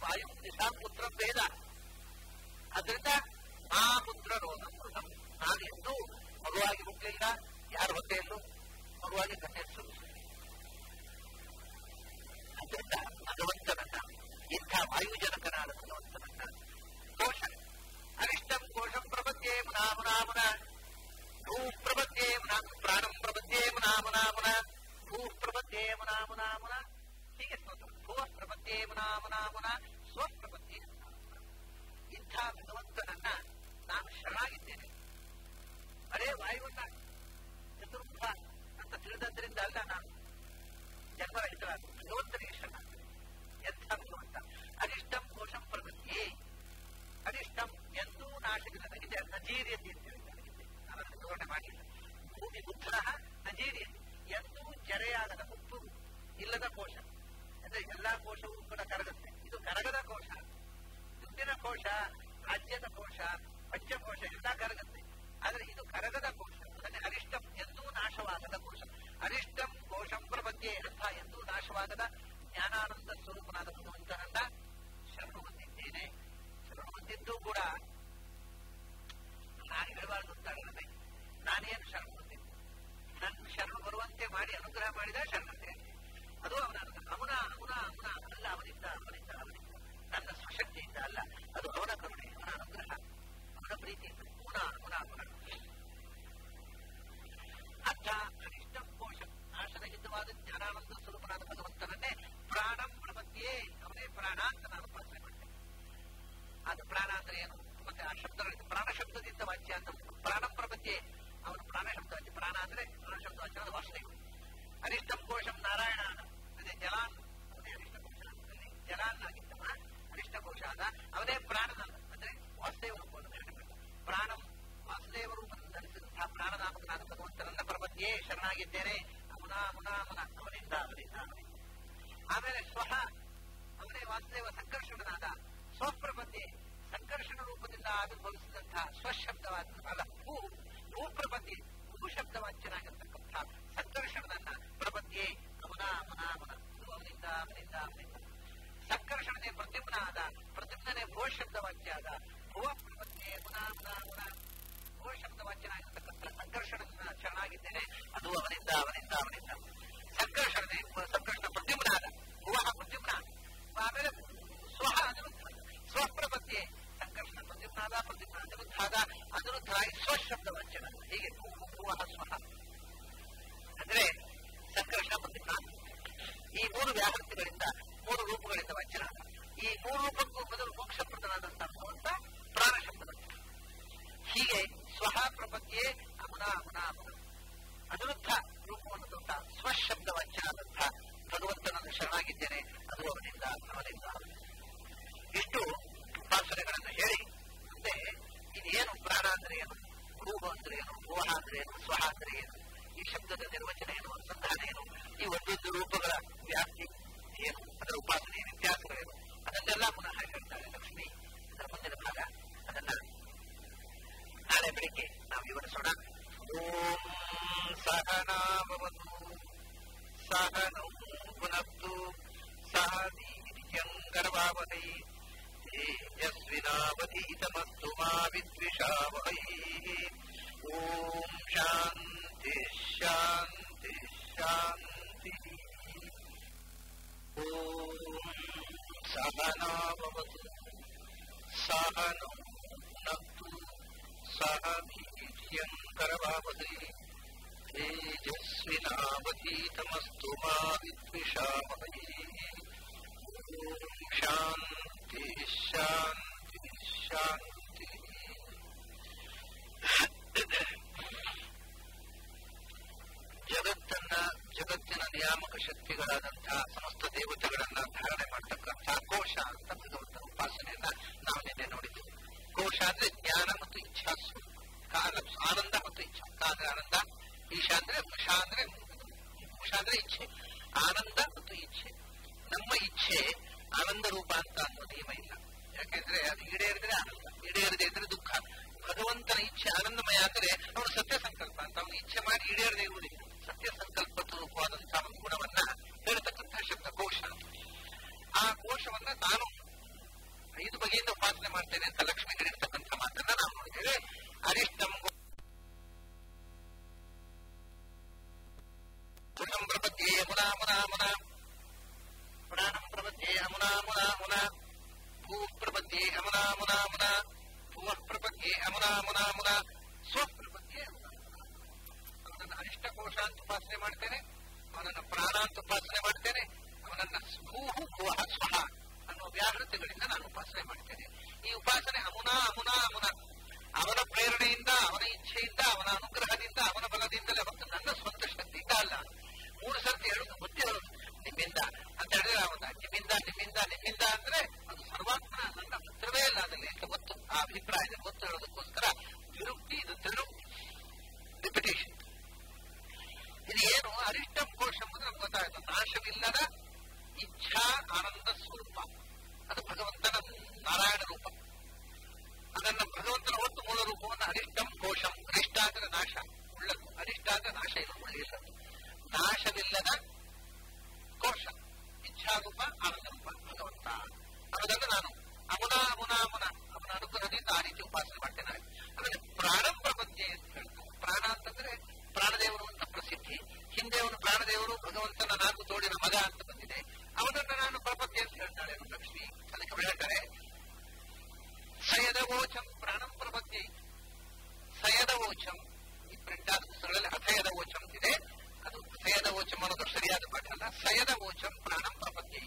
ವಾಯು ದಿಶಾ ಪುತ್ರ ಭೇದ ಅದರಿಂದ ಆ ಪುತ್ರ ರೋಗ ನಾನು ಎಂದೂ ಮಗುವಾಗಿ ಹುಟ್ಟಲಿಲ್ಲ ಯಾರ ಹೊಟ್ಟೆಯಲ್ಲೂ ಮಗುವಾಗಿ ಕಣ್ಣೆಸು ಅದರಿಂದ ಭಗವಂತನನ್ನ ಇಂಥ ವಾಯುಜನಕನಾದ ಭಗವಂತನನ್ನ ಕೋಶ ಅರಿಷ್ಟಂ ಕೋಶಂ ಪ್ರಪದ್ಯೆ ಮುನಾ ಮುನಾ ಮುನ ಭೂ ಪ್ರಪದ್ಯೆ ಮುನಾ ಪ್ರಾಣಂ ಪ್ರಪದ್ಯೆ ಮುನಾ ಮುನಾ ಮುನ ಭೂ ಪ್ರಪದ್ಯೆ ಮುನಾ ಮುನಾ ಮುನ ಹೀಗೆ ಸ್ತೋತ್ರ ಭೂ ಪ್ರಪದ್ಯೆ ಮುನಾ ಮುನಾ ಮುನ ಸ್ವ ಪ್ರಪದ್ಯೆ ಮುನಾ ಮುನ. ಇಂಥ ಭಗವಂತನನ್ನ ನಾನು ಶರಣಾಗಿದ್ದೇನೆ ಅರೇ ವಾಯುವನ್ನ ಚತುರ್ಮುಖ ಅಂತ ತಿಳಿದದ್ರಿಂದ ಅಲ್ಲ ನಾನು ಜನ್ಮರಹಿತರಾದ ಭಗವಂತನಿಗೆ ಶರಣಾಗ್ತದೆ ಎಂಥ ಭಗವಂತ ಅರಿಷ್ಟಂ ಕೋಶಂ ಪ್ರಪದ್ಯೆ ಅರಿಷ್ಟಂ ಎಂದೂ ನಾಶವಿಲ್ಲ ನನಗಿದೆ ನಜೀರಿಯಲ್ಲಿ ಅಂತ ಹೇಳಿದ್ದಾರೆ ನಾನು ಅದನ್ನು ವಿವರಣೆ ಮಾಡಿಲ್ಲ ಭೂಮಿ ಬುದ್ಧನ ನಜೀರಿಯಲ್ಲಿ ಎಂದೂ ಜರೆಯಾಗದ ಮುಪ್ಪು ಇಲ್ಲದ ಕೋಶ ಅಂದ್ರೆ ಎಲ್ಲಾ ಕೋಶವೂ ಕೂಡ ಕರಗುತ್ತೆ ಇದು ಕರಗದ ಕೋಶ ದುಡ್ಡಿನ ಕೋಶ ರಾಜ್ಯದ ಕೋಶ ಪಂಚಕೋಶ ಎಲ್ಲ ಕರಗುತ್ತೆ ಆದ್ರೆ ಇದು ಕರಗದ ಕೋಶ ಅದನ್ನೇ ಅರಿಷ್ಟಂ ಎಂದೂ ನಾಶವಾಗದ ಕೋಶ ಅರಿಷ್ಟಂ ಕೋಶಂ ಪ್ರಪದ್ಯೆ ಅಂತ ಎಂದೂ ನಾಶವಾಗದ ಜ್ಞಾನಾನಂದ ಸ್ವರೂಪನಾದ ಭಗವಂತನನ್ನ ಶರಣು ಹೊಂದಿದ್ದೇನೆ ಶರಣು ಹೊಂದಿದ್ದು ಕೂಡ ನಾನು ಹೇಳಬಾರದು ಅಂತ ಹೇಳದೆ ನಾನೇನು ಶರಣು ಹೊಂದಿದ್ದೆ ನನ್ನ ಶರಣು ಬರುವಂತೆ ಮಾಡಿ ಅನುಗ್ರಹ ಮಾಡಿದ ಶರಣತೆ ಅದು ಅವನ ಅನುಗ್ರಹ ಅವನ ಅವನ ಅವನ ಅಲ್ಲ ಅವನಿಂದ ಅವನಿಂದ ಅವನಿಂದ ನನ್ನ ಸ್ವಶಕ್ತಿಯಿಂದ ಅಲ್ಲ ಅದು ಅವನ ಕರುಣೆ ಅವನ ಅನುಗ್ರಹ ಅವನ ಪ್ರೀತಿಯಿಂದ ಅವನ ಅವನ ಅವನ ಅರ್ಥ ಅನಿಷ್ಟ ಕೋಶ ನಾಶರಹಿತವಾದ ಜ್ಞಾನಾನಂದ ಸ್ವರೂಪನಾದ ಭಗವಂತನನ್ನೇ ಪ್ರಾಣಂ ಪ್ರಪದ್ಯೆ ಅವನೇ ಪ್ರಾಣ ಅಂತ ನಾನು ಉಪಾಸನೆ ಮಾಡ್ತೇನೆ ಅದು ಪ್ರಾಣ ಅಂದ್ರೆ ಏನು ಮತ್ತೆ ಆ ಶಬ್ದಗಳಿದೆ ಪ್ರಾಣ ಶಬ್ದದಿಂದ ವಾಚ್ಯ ಅಂತ ಉಂಟು. ಪ್ರಾಣಂ ಪ್ರಪದ್ಯೆ ಅವನು ಪ್ರಾಣ ಶಬ್ದ ವಾಚ್ಯ ಪ್ರಾಣ ಅಂದ್ರೆ ಪ್ರಾಣ ಶಬ್ದ ವಾಚ್ಯ ಅದು ವಾಸುದೇವ ಅರಿಷ್ಟಂ ಕೋಶಂ ನಾರಾಯಣ ಅದೇ ಜಲಾನ್ ಅವನೇ ಅರಿಷ್ಟ ಕೋಶ ಅಲ್ಲಿ ಜಲಾನ್ನಾಗಿದ್ದವ ಅರಿಷ್ಟ ಕೋಶ ಆದ ಅವನೇ ಪ್ರಾಣನ ಅಂದ್ರೆ ವಾಸುದೇವ ರೂಪವನ್ನು ಧಾರಣೆ ಮಾಡಿದ ಪ್ರಾಣಂ ವಾಸುದೇವ ರೂಪದಿಂದ ಧರಿಸಿದಂತಹ ಪ್ರಾಣನಾಮಕನಾದ ಭಗವಂತನನ್ನ ಪ್ರಪದ್ಯೆ ಶರಣಾಗಿದ್ದೇನೆ ಮುನ ಮುನ ಮುನ ಅವನಿಂದ ಅವನಿಂದ ಅವನಿಂದ ಆಮೇಲೆ ಸ್ವಹ ಅವನೇ ವಾಸುದೇವ ಸಂಕರ್ಷಣನಾದ ಸ್ವಪ್ರಪದ್ಯೆ ಸಂಕರ್ಷಣ ರೂಪದಿಂದ ಆವಿರ್ಭವಿಸಿದಂತಹ ಸ್ವಶಬ್ದವಾದ ಅಲ್ಲ ಭೂ ಭೂ ಪ್ರಪದ್ಯೆ ಭೂ ಶಬ್ದವಾಚ್ಯನಾಗಿರ್ತಕ್ಕಂಥ ಸಂಕರ್ಷಣನನ್ನ ಪ್ರಪದ್ಯೆ ಅವನ ಅವನ ಅವನ ಇದು ಅವನಿಂದ ಅವನಿಂದ ಅವನಿಂದ ಸಂಕರ್ಷಣನೆ ಪ್ರದ್ಯುಮ್ನ ಆದ ಪ್ರದ್ಯುಮ್ನೇ ಭೋ ಶಬ್ದವಾಚ್ಯ ಆದ ಭುವ ಪ್ರಪದ್ಯೆ ಮುನ ಮುನ ಮುನ ಭೋ ಶಬ್ದವಾಚ್ಯನಾಗಿರ್ತಕ್ಕಂಥ ಸಂಕರ್ಷಣನ ಶರಣಾಗಿದ್ದೇನೆ ಅದು ಅವನಿಂದ ಅವನಿಂದ ಅವನಿಂದ ಸಂಕರ್ಷಣೆ ಸಂಕರ್ಷಣ ಪ್ರದ್ಯುಮ್ನಾದ ಭುವ ಪ್ರದ್ಯುಮ್ನ ಆಮೇಲೆ ಸ್ವಹ ಅನಿರುದ್ಧ ಸ್ವಪ್ರಪದ್ಯೆ ಸಂಕರ್ಷಣ ಪ್ರದ್ಯುಮ್ನಾದ ಪ್ರದ್ಯುಮ್ನ ಅನಿರುದ್ಧಾದ ಅನಿರುದ್ಧರಾಗಿ ಸ್ವಶಬ್ದ ವಾಚ್ಯನ ಹೀಗೆ ಭುವ ಸ್ವಹ ಅಂದ್ರೆ ಸಂಕರ್ಷಣ ಪ್ರದ್ಯುಮ್ನ ಈ ಮೂರು ವ್ಯಾಹೃತಿಗಳಿಂದ ಮೂರು ರೂಪಗಳಿಂದ ವಾಚ್ಯನಾದ ಈ ಮೂರು ರೂಪಕ್ಕೂ ಮೊದಲು ಮೋಕ್ಷಪ್ರದನಾದಂತಹ ಭಗವಂತ ಪ್ರಾಣ ಶಬ್ದ ಹೀಗೆ ಸ್ವಹ ಪ್ರಪದ್ಯೆ ಅಮುನ ಅಮುನ ಅಮುನ ಅನಿರುದ್ಧ ರೂಪವನ್ನು ತೊಟ್ಟ ಸ್ವಶಬ್ದ ವಾಚ್ಯನಾದಂಥ ಭಗವಂತನನ್ನು ಶರಣಾಗಿದ್ದೇನೆ ಅದು ಅವನಿಂದ ಅವನಿಂದ ಇಷ್ಟು ಉಪಾಸನೆಗಳನ್ನು ಹೇಳಿ ಮುಂದೆ ಇದೇನು ಪ್ರಾಣ ಅಂದ್ರೆ ಏನು ರೂಪ ಅಂದ್ರೆ ಏನು ಭುವ ಅಂದ್ರೆ ಏನು ಸ್ವಹ ಅಂದ್ರೆ ಏನು ಈ ಶಬ್ದದ ನಿರ್ವಚನ ಏನು ಅನುಸಂಧಾನ ಏನು ಈ ಒಂದೊಂದು ರೂಪಗಳ ವ್ಯಾಪ್ತಿ ಏನು ಅದರ ಉಪಾಸನೆ ವ್ಯತ್ಯಾಸಗಳೇನು ಅದನ್ನೆಲ್ಲ ಪುನಃ ಹೇಳ್ತಾಳೆ ಲಕ್ಷ್ಮಿ ಅದರ ಮುಂದಿನ ಭಾಗ ಅದನ್ನ ನಾಳೆ ಬೆಳಿಗ್ಗೆ ನಾವು ವಿವರಿಸೋಣ ಓಂ ಸಹನಾಭವತು ಸಹನೌ ಪುನತ್ತು ಸಹ ದೀರ್ಘಂಗರ್ವಾವಹೈ ತೇಜಸ್ವಿನಾವಧೀತಮಸ್ತು ಮಾ ವಿದ್ವಿಷಾವಹೈ ಓಂ ಶಾಂತಿ ಶಾಂತಿ ಶಾಂತಿ ಓಂ ಸಹನಾಭವತು ಸಹನೌ ಪುನತ್ತು ಸಹ ದೀರ್ಘಂಗರ್ವಾವಹೈ तेजस्विनावधीतमस्तु मा विद्विषावहै ॐ शान्ति शान्ति ಶಾಂತಿ ಜಗತ್ತನ್ನ ಜಗತ್ತಿನ ನಿಯಾಮಕ ಶಕ್ತಿಗಳಾದಂತಹ ಸಮಸ್ತ ದೇವತೆಗಳನ್ನ ಧಾರಣೆ ಮಾಡತಕ್ಕಂತಹ ಕೋಶ ಅಂತ ಭಗವಂತನ ಉಪಾಸನೆಯನ್ನ ನಾವು ನಿನ್ನೆ ನೋಡಿದ್ದೇವೆ ಕೋಶ ಅಂದ್ರೆ ಜ್ಞಾನ ಮತ್ತು ಇಚ್ಛಾಸ್ವ ಕಾಲ ಆನಂದ ಮತ್ತು ಇಚ್ಛಾ ಕಾಲ ಆನಂದ ಈಶಾ ಅಂದ್ರೆ ಮುಷ ಅಂದ್ರೆ ಮುಷ ಅಂದ್ರೆ ಇಚ್ಛೆ ಆನಂದ ಮತ್ತು ಇಚ್ಛೆ ನಮ್ಮ ಇಚ್ಛೆ ಆನಂದ ರೂಪ ಅಂತ ಅನ್ನೋ ನಿಯಮ ಇಲ್ಲ ಯಾಕೆಂದ್ರೆ ಅದು ಈಡೇರಿದ್ರೆ ಆನಂದ ಈಡೇರದೆ ಇದ್ರೆ ದುಃಖ ಭಗವಂತನ ಇಚ್ಛೆ ಆನಂದಮಯ ಅಂದ್ರೆ ಅವನು ಸತ್ಯ ಸಂಕಲ್ಪ ಅಂತ ಅವನು ಇಚ್ಛೆ ಮಾಡಿ ಈಡೇರದೆ ಇರುವುದಿಲ್ಲ ಸತ್ಯ ಸಂಕಲ್ಪ ರೂಪವಾದಂತಹ ಒಂದು ಗುಣವನ್ನ ಹೇಳ್ತಕ್ಕಂತಹ ಶಬ್ದ ಕೋಶ ಆ ಕೋಶವನ್ನ ತಾನು ಐದು ಬಗೆಯಿಂದ ಉಪಾಸನೆ ಮಾಡ್ತೇನೆ ಅಂತ ಲಕ್ಷ್ಮಿ ಹೇಳಿರ್ತಕ್ಕಂಥ ಮಾತನ್ನ ನಾವು ನೋಡಿದ್ದೇವೆ ಅರಿಷ್ಟಂ ಪುರುಷಂ ಪ್ರಪದ್ಯೆ ಯಮುನಾ ಮುನಾ ಮುನಾ ಪುರಾಣಂ ಪ್ರಪದ್ಯೆ ಅಮುನಾ ಮುನಾ ಮುನಾ ಭೂ ಪ್ರಪದ್ಯೆ ಅಮುನಾ ಮುನಾ ಮುನಾ ಭುವ ಪ್ರಪದ್ಯೆ ಅಮುನಾ ಮುನಾ ಮುನಾ ಸ್ವಪ್ರಪದ್ಯೆ ಅವನನ್ನ ಅರಿಷ್ಟಕೋಶ ಅಂತ ಉಪಾಸನೆ ಮಾಡ್ತೇನೆ ಅವನನ್ನ ಪ್ರಾಣ ಅಂತ ಉಪಾಸನೆ ಮಾಡ್ತೇನೆ ಅವನನ್ನ ಭೂಹು ಭುವ ಸ್ವಹ ಅನ್ನೋ ವ್ಯಾಹೃತಿಗಳಿಂದ ನಾನು ಉಪಾಸನೆ ಮಾಡ್ತೇನೆ ಈ ಉಪಾಸನೆ ಅಮುನಾ ಅಮುನಾ ಅಮುನ ಅವನ ಪ್ರೇರಣೆಯಿಂದ ಅವನ ಇಚ್ಛೆಯಿಂದ ಅವನ ಅನುಗ್ರಹದಿಂದ ಅವನ ಬಲದಿಂದಲೇ ಹೊತ್ತು ನನ್ನ ಸ್ವಂತ ಶಕ್ತಿಯಿಂದ ಅಲ್ಲ ಮೂರು ಸರ್ತಿ ಹೇಳುದು ಬುದ್ಧಿ ಹೇಳುದು ನಿಮ್ಮಿಂದ ಅಂತ ಹೇಳಿದ್ರೆ ಅವನ ನಿಮ್ಮಿಂದ ನಿಮ್ಮಿಂದ ನಿಮ್ಮಿಂದ ಅಂದ್ರೆ ಅದು ಸರ್ವಾತ್ಮ ನನ್ನ ಹತ್ರವೇ ಇಲ್ಲ ಅದರಲ್ಲಿ ಅಂತ ಗೊತ್ತು ಆ ಅಭಿಪ್ರಾಯದಲ್ಲಿ ಗೊತ್ತು ಹೇಳೋದಕ್ಕೋಸ್ಕರ ವಿರುಕ್ತಿ ಇದು ತಿರುಕ್ತಿ ರಿಪಿಟೇಷನ್ ಇದು ಏನು ಅರಿಷ್ಟಂ ಕೋಶ ಎಂಬುದು ನಮ್ಗೆ ಗೊತ್ತಾಗುತ್ತೆ ನಾಶವಿಲ್ಲದ ಇಚ್ಛಾ ಆನಂದ ಸ್ವರೂಪ ಅದು ಭಗವಂತನ ನಾರಾಯಣ ರೂಪ ಅದನ್ನ ಭಗವಂತನ ಒಟ್ಟು ಮೂಲ ರೂಪವನ್ನು ಅರಿಷ್ಟಂ ಕೋಶಂ ಅರಿಷ್ಟ ಅಂದ್ರೆ ನಾಶ ಉಳ್ಳದು ಅರಿಷ್ಟ ಅಂದ್ರೆ ನಾಶ ಇಲ್ಲ ಉಳ್ಳಿಲ್ಲದು ನಾಶವಿಲ್ಲದ ಕೋಶ ಇಚ್ಛಾರೂಪ ಆನಂದ ರೂಪ ಭಗವಂತ ಅನ್ನೋದನ್ನು ನಾನು ಅಮುನ ಅಮುನ ಅಮುನ ಅವನ ಅನುಗ್ರಹದಿಂದ ಆ ರೀತಿ ಉಪಾಸನೆ ಮಾಡ್ತೇನೆ ಆಮೇಲೆ ಪ್ರಾಣಂ ಪ್ರಪಂಚೆ ಅಂತ ಹೇಳ್ತಾರೆ ಪ್ರಾಣ ಅಂತಂದ್ರೆ ಪ್ರಾಣದೇವರು ಅಂತ ಪ್ರಸಿದ್ಧಿ ಹಿಂದೆ ಅವನು ಪ್ರಾಣದೇವರು ಭಗವಂತನ ನಾಲ್ಕು ತೋಡಿನ ಮಗ ಅಂತ ಬಂದಿದೆ ಅವನನ್ನ ನಾನು ಪ್ರಪಂಚ ಅಂತ ಹೇಳ್ತಾಳೆ ಲಕ್ಷ್ಮಿ ಅದಕ್ಕೆ ಹೇಳ್ತಾರೆ ಸಯದವೋಚಂ ಪ್ರಾಣಂ ಪ್ರಪದ್ಯೆ ಸಯದವೋಚಂ ಈ ಪ್ರಿಂಟ್ ಆದ ಪುಸ್ತಕಗಳಲ್ಲಿ ಅಸಯದ ಓಚಂ ಇದೆ ಅದು ಸಯದ ಓಚಂ ಅನ್ನೋದು ಸರಿಯಾದ ಪಾಠ ಅಲ್ಲ ಸಯದ ಓಚಂ ಪ್ರಾಣಂ ಪ್ರಪದ್ಯೆ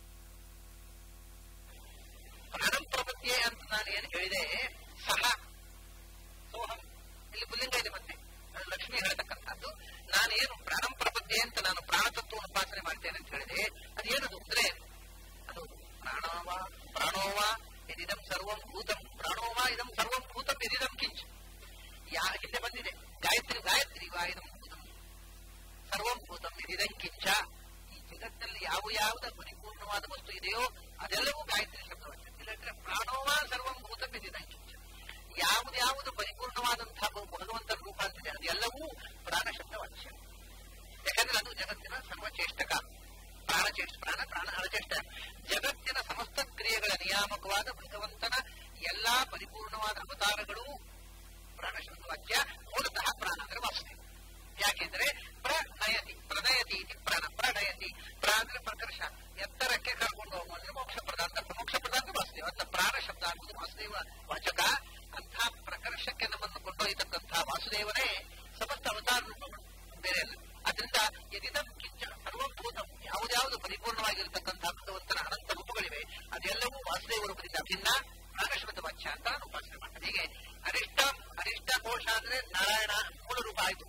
ಪ್ರಾಣಂ ಪ್ರಪದ್ಯೆ ಅಂತ ನಾನು ಏನು ಹೇಳಿದೆ ಸಹ ಸೋಹಂ ಇಲ್ಲಿ ಪುಲ್ಲಿಂಗ ಇದೆ ಮತ್ತೆ ಅದು ಲಕ್ಷ್ಮಿ ಹೇಳ್ತಕ್ಕಂಥದ್ದು ನಾನೇನು ಪ್ರಾಣಂ ಪ್ರಪದ್ಯೆ ಅಂತ ನಾನು ಪ್ರಾಣತತ್ವ ಉಪಾಸನೆ ಮಾಡ್ತೇನೆ ಅಂತ ಹೇಳಿದೆ ಅದೇನದು ಅಂದ್ರೆ ಅದು ಪ್ರಾಣೋವ ಪ್ರಾಣೋವ ಇದಂ ಸರ್ವಂ ಭೂತಂ ಪ್ರಾಣೋವ ಇದಂ ಸರ್ವಂ ಭೂತಂ ಇದಂ ಕಿಂಚ ಯಾ ಹಿಂದೆ ಬಂದಿದೆ ಗಾಯತ್ರಿ ಗಾಯತ್ರಿ ವಾ ಇದಂ ಭೂತಂ ಸರ್ವಂ ಭೂತಂ ಇದಂ ಕಿಂಚ ಈ ಜಗತ್ತಲ್ಲಿ ಯಾವ ಯಾವುದ ಪರಿಪೂರ್ಣವಾದ ವಸ್ತು ಇದೆಯೋ ಅದೆಲ್ಲವೂ ಗಾಯತ್ರಿ ಶಬ್ದವಾಚ್ಯ ಇಲ್ಲಂದ್ರೆ ಪ್ರಾಣೋವ ಸರ್ವಂ ಭೂತಂ ಇದಂ ಕಿಂಚ ಯಾವುದ್ಯಾವುದು ಪರಿಪೂರ್ಣವಾದಂತಹ ಭಗವಂತನ ರೂಪ ಅಂತಿದೆ ಅದೆಲ್ಲವೂ ಪ್ರಾಣ ಶಬ್ದವಾಚ್ಯ ಯಾಕಂದ್ರೆ ಅದು ಜಗತ್ತಿನ ಸರ್ವಚೇಷ್ಟಕ ಪ್ರಾಣಚೇಷ್ಟ ಪ್ರಾಣ ಪ್ರಾಣ ಅಳಚೇಷ್ಟ ಜಗತ್ತಿನ ಸಮಸ್ತ ಕ್ರಿಯೆಗಳ ನಿಯಾಮಕವಾದ ಭಗವಂತನ ಎಲ್ಲಾ ಪರಿಪೂರ್ಣವಾದ ಅವತಾರಗಳು ಪ್ರಾಣಶಬ್ದ ವಾಕ್ಯ ಮೂಲತಃ ಪ್ರಾಣ ಅಂದ್ರೆ ವಾಸುದೇವ ಯಾಕೆಂದ್ರೆ ಪ್ರಣಯತಿ ಪ್ರಣಯತಿ ಇತಿ ಪ್ರಾಣ ಪ್ರಣಯತಿ ಪ್ರ ಅಂದ್ರೆ ಪ್ರಕರ್ಷ ಎತ್ತರಕ್ಕೆ ಕರ್ಕೊಂಡು ಹೋಗುವ ಅಂದ್ರೆ ಮೋಕ್ಷ ಪ್ರದಾನ ಮೋಕ್ಷ ಪ್ರದಾನ ವಾಸುದೇವ ಅಂತ ಪ್ರಾಣ ಶಬ್ದ ಅನ್ನೋದು ವಾಸುದೇವ ವಾಚಕ ಅಂಥ ಪ್ರಕರ್ಷಕ್ಕೆ ನಮ್ಮನ್ನು ಕೊಂಡೊಯ್ಯತಕ್ಕಂಥ ವಾಸುದೇವನೇ ಸಮಸ್ತ ಅವತಾರ ರೂಪಗಳು ಬೇರೆ ಅಲ್ಲ ಅದರಿಂದ ಯದಿದಂ ಕಿಂಚ ಸರ್ವಭೂತಂ ಯಾವುದ್ಯಾವುದು ಪರಿಪೂರ್ಣವಾಗಿರತಕ್ಕಂಥ ಭಗವಂತನ ಅನಂತ ರೂಪಗಳಿವೆ ಅದೆಲ್ಲವೂ ವಾಸುದೇವ ರೂಪದಿಂದ ಭಿನ್ನ ಪ್ರಾಣಶಬ್ದ ವಾಚ್ಯ ಅಂತ ನಾನು ಉಪಾಸನೆ ಮಾಡ್ತೇನೆ ಹೀಗೆ ಅರಿಷ್ಟ ಅರಿಷ್ಟ ಕೋಶ ಅಂದ್ರೆ ನಾರಾಯಣ ಮೂಲ ರೂಪ ಆಯಿತು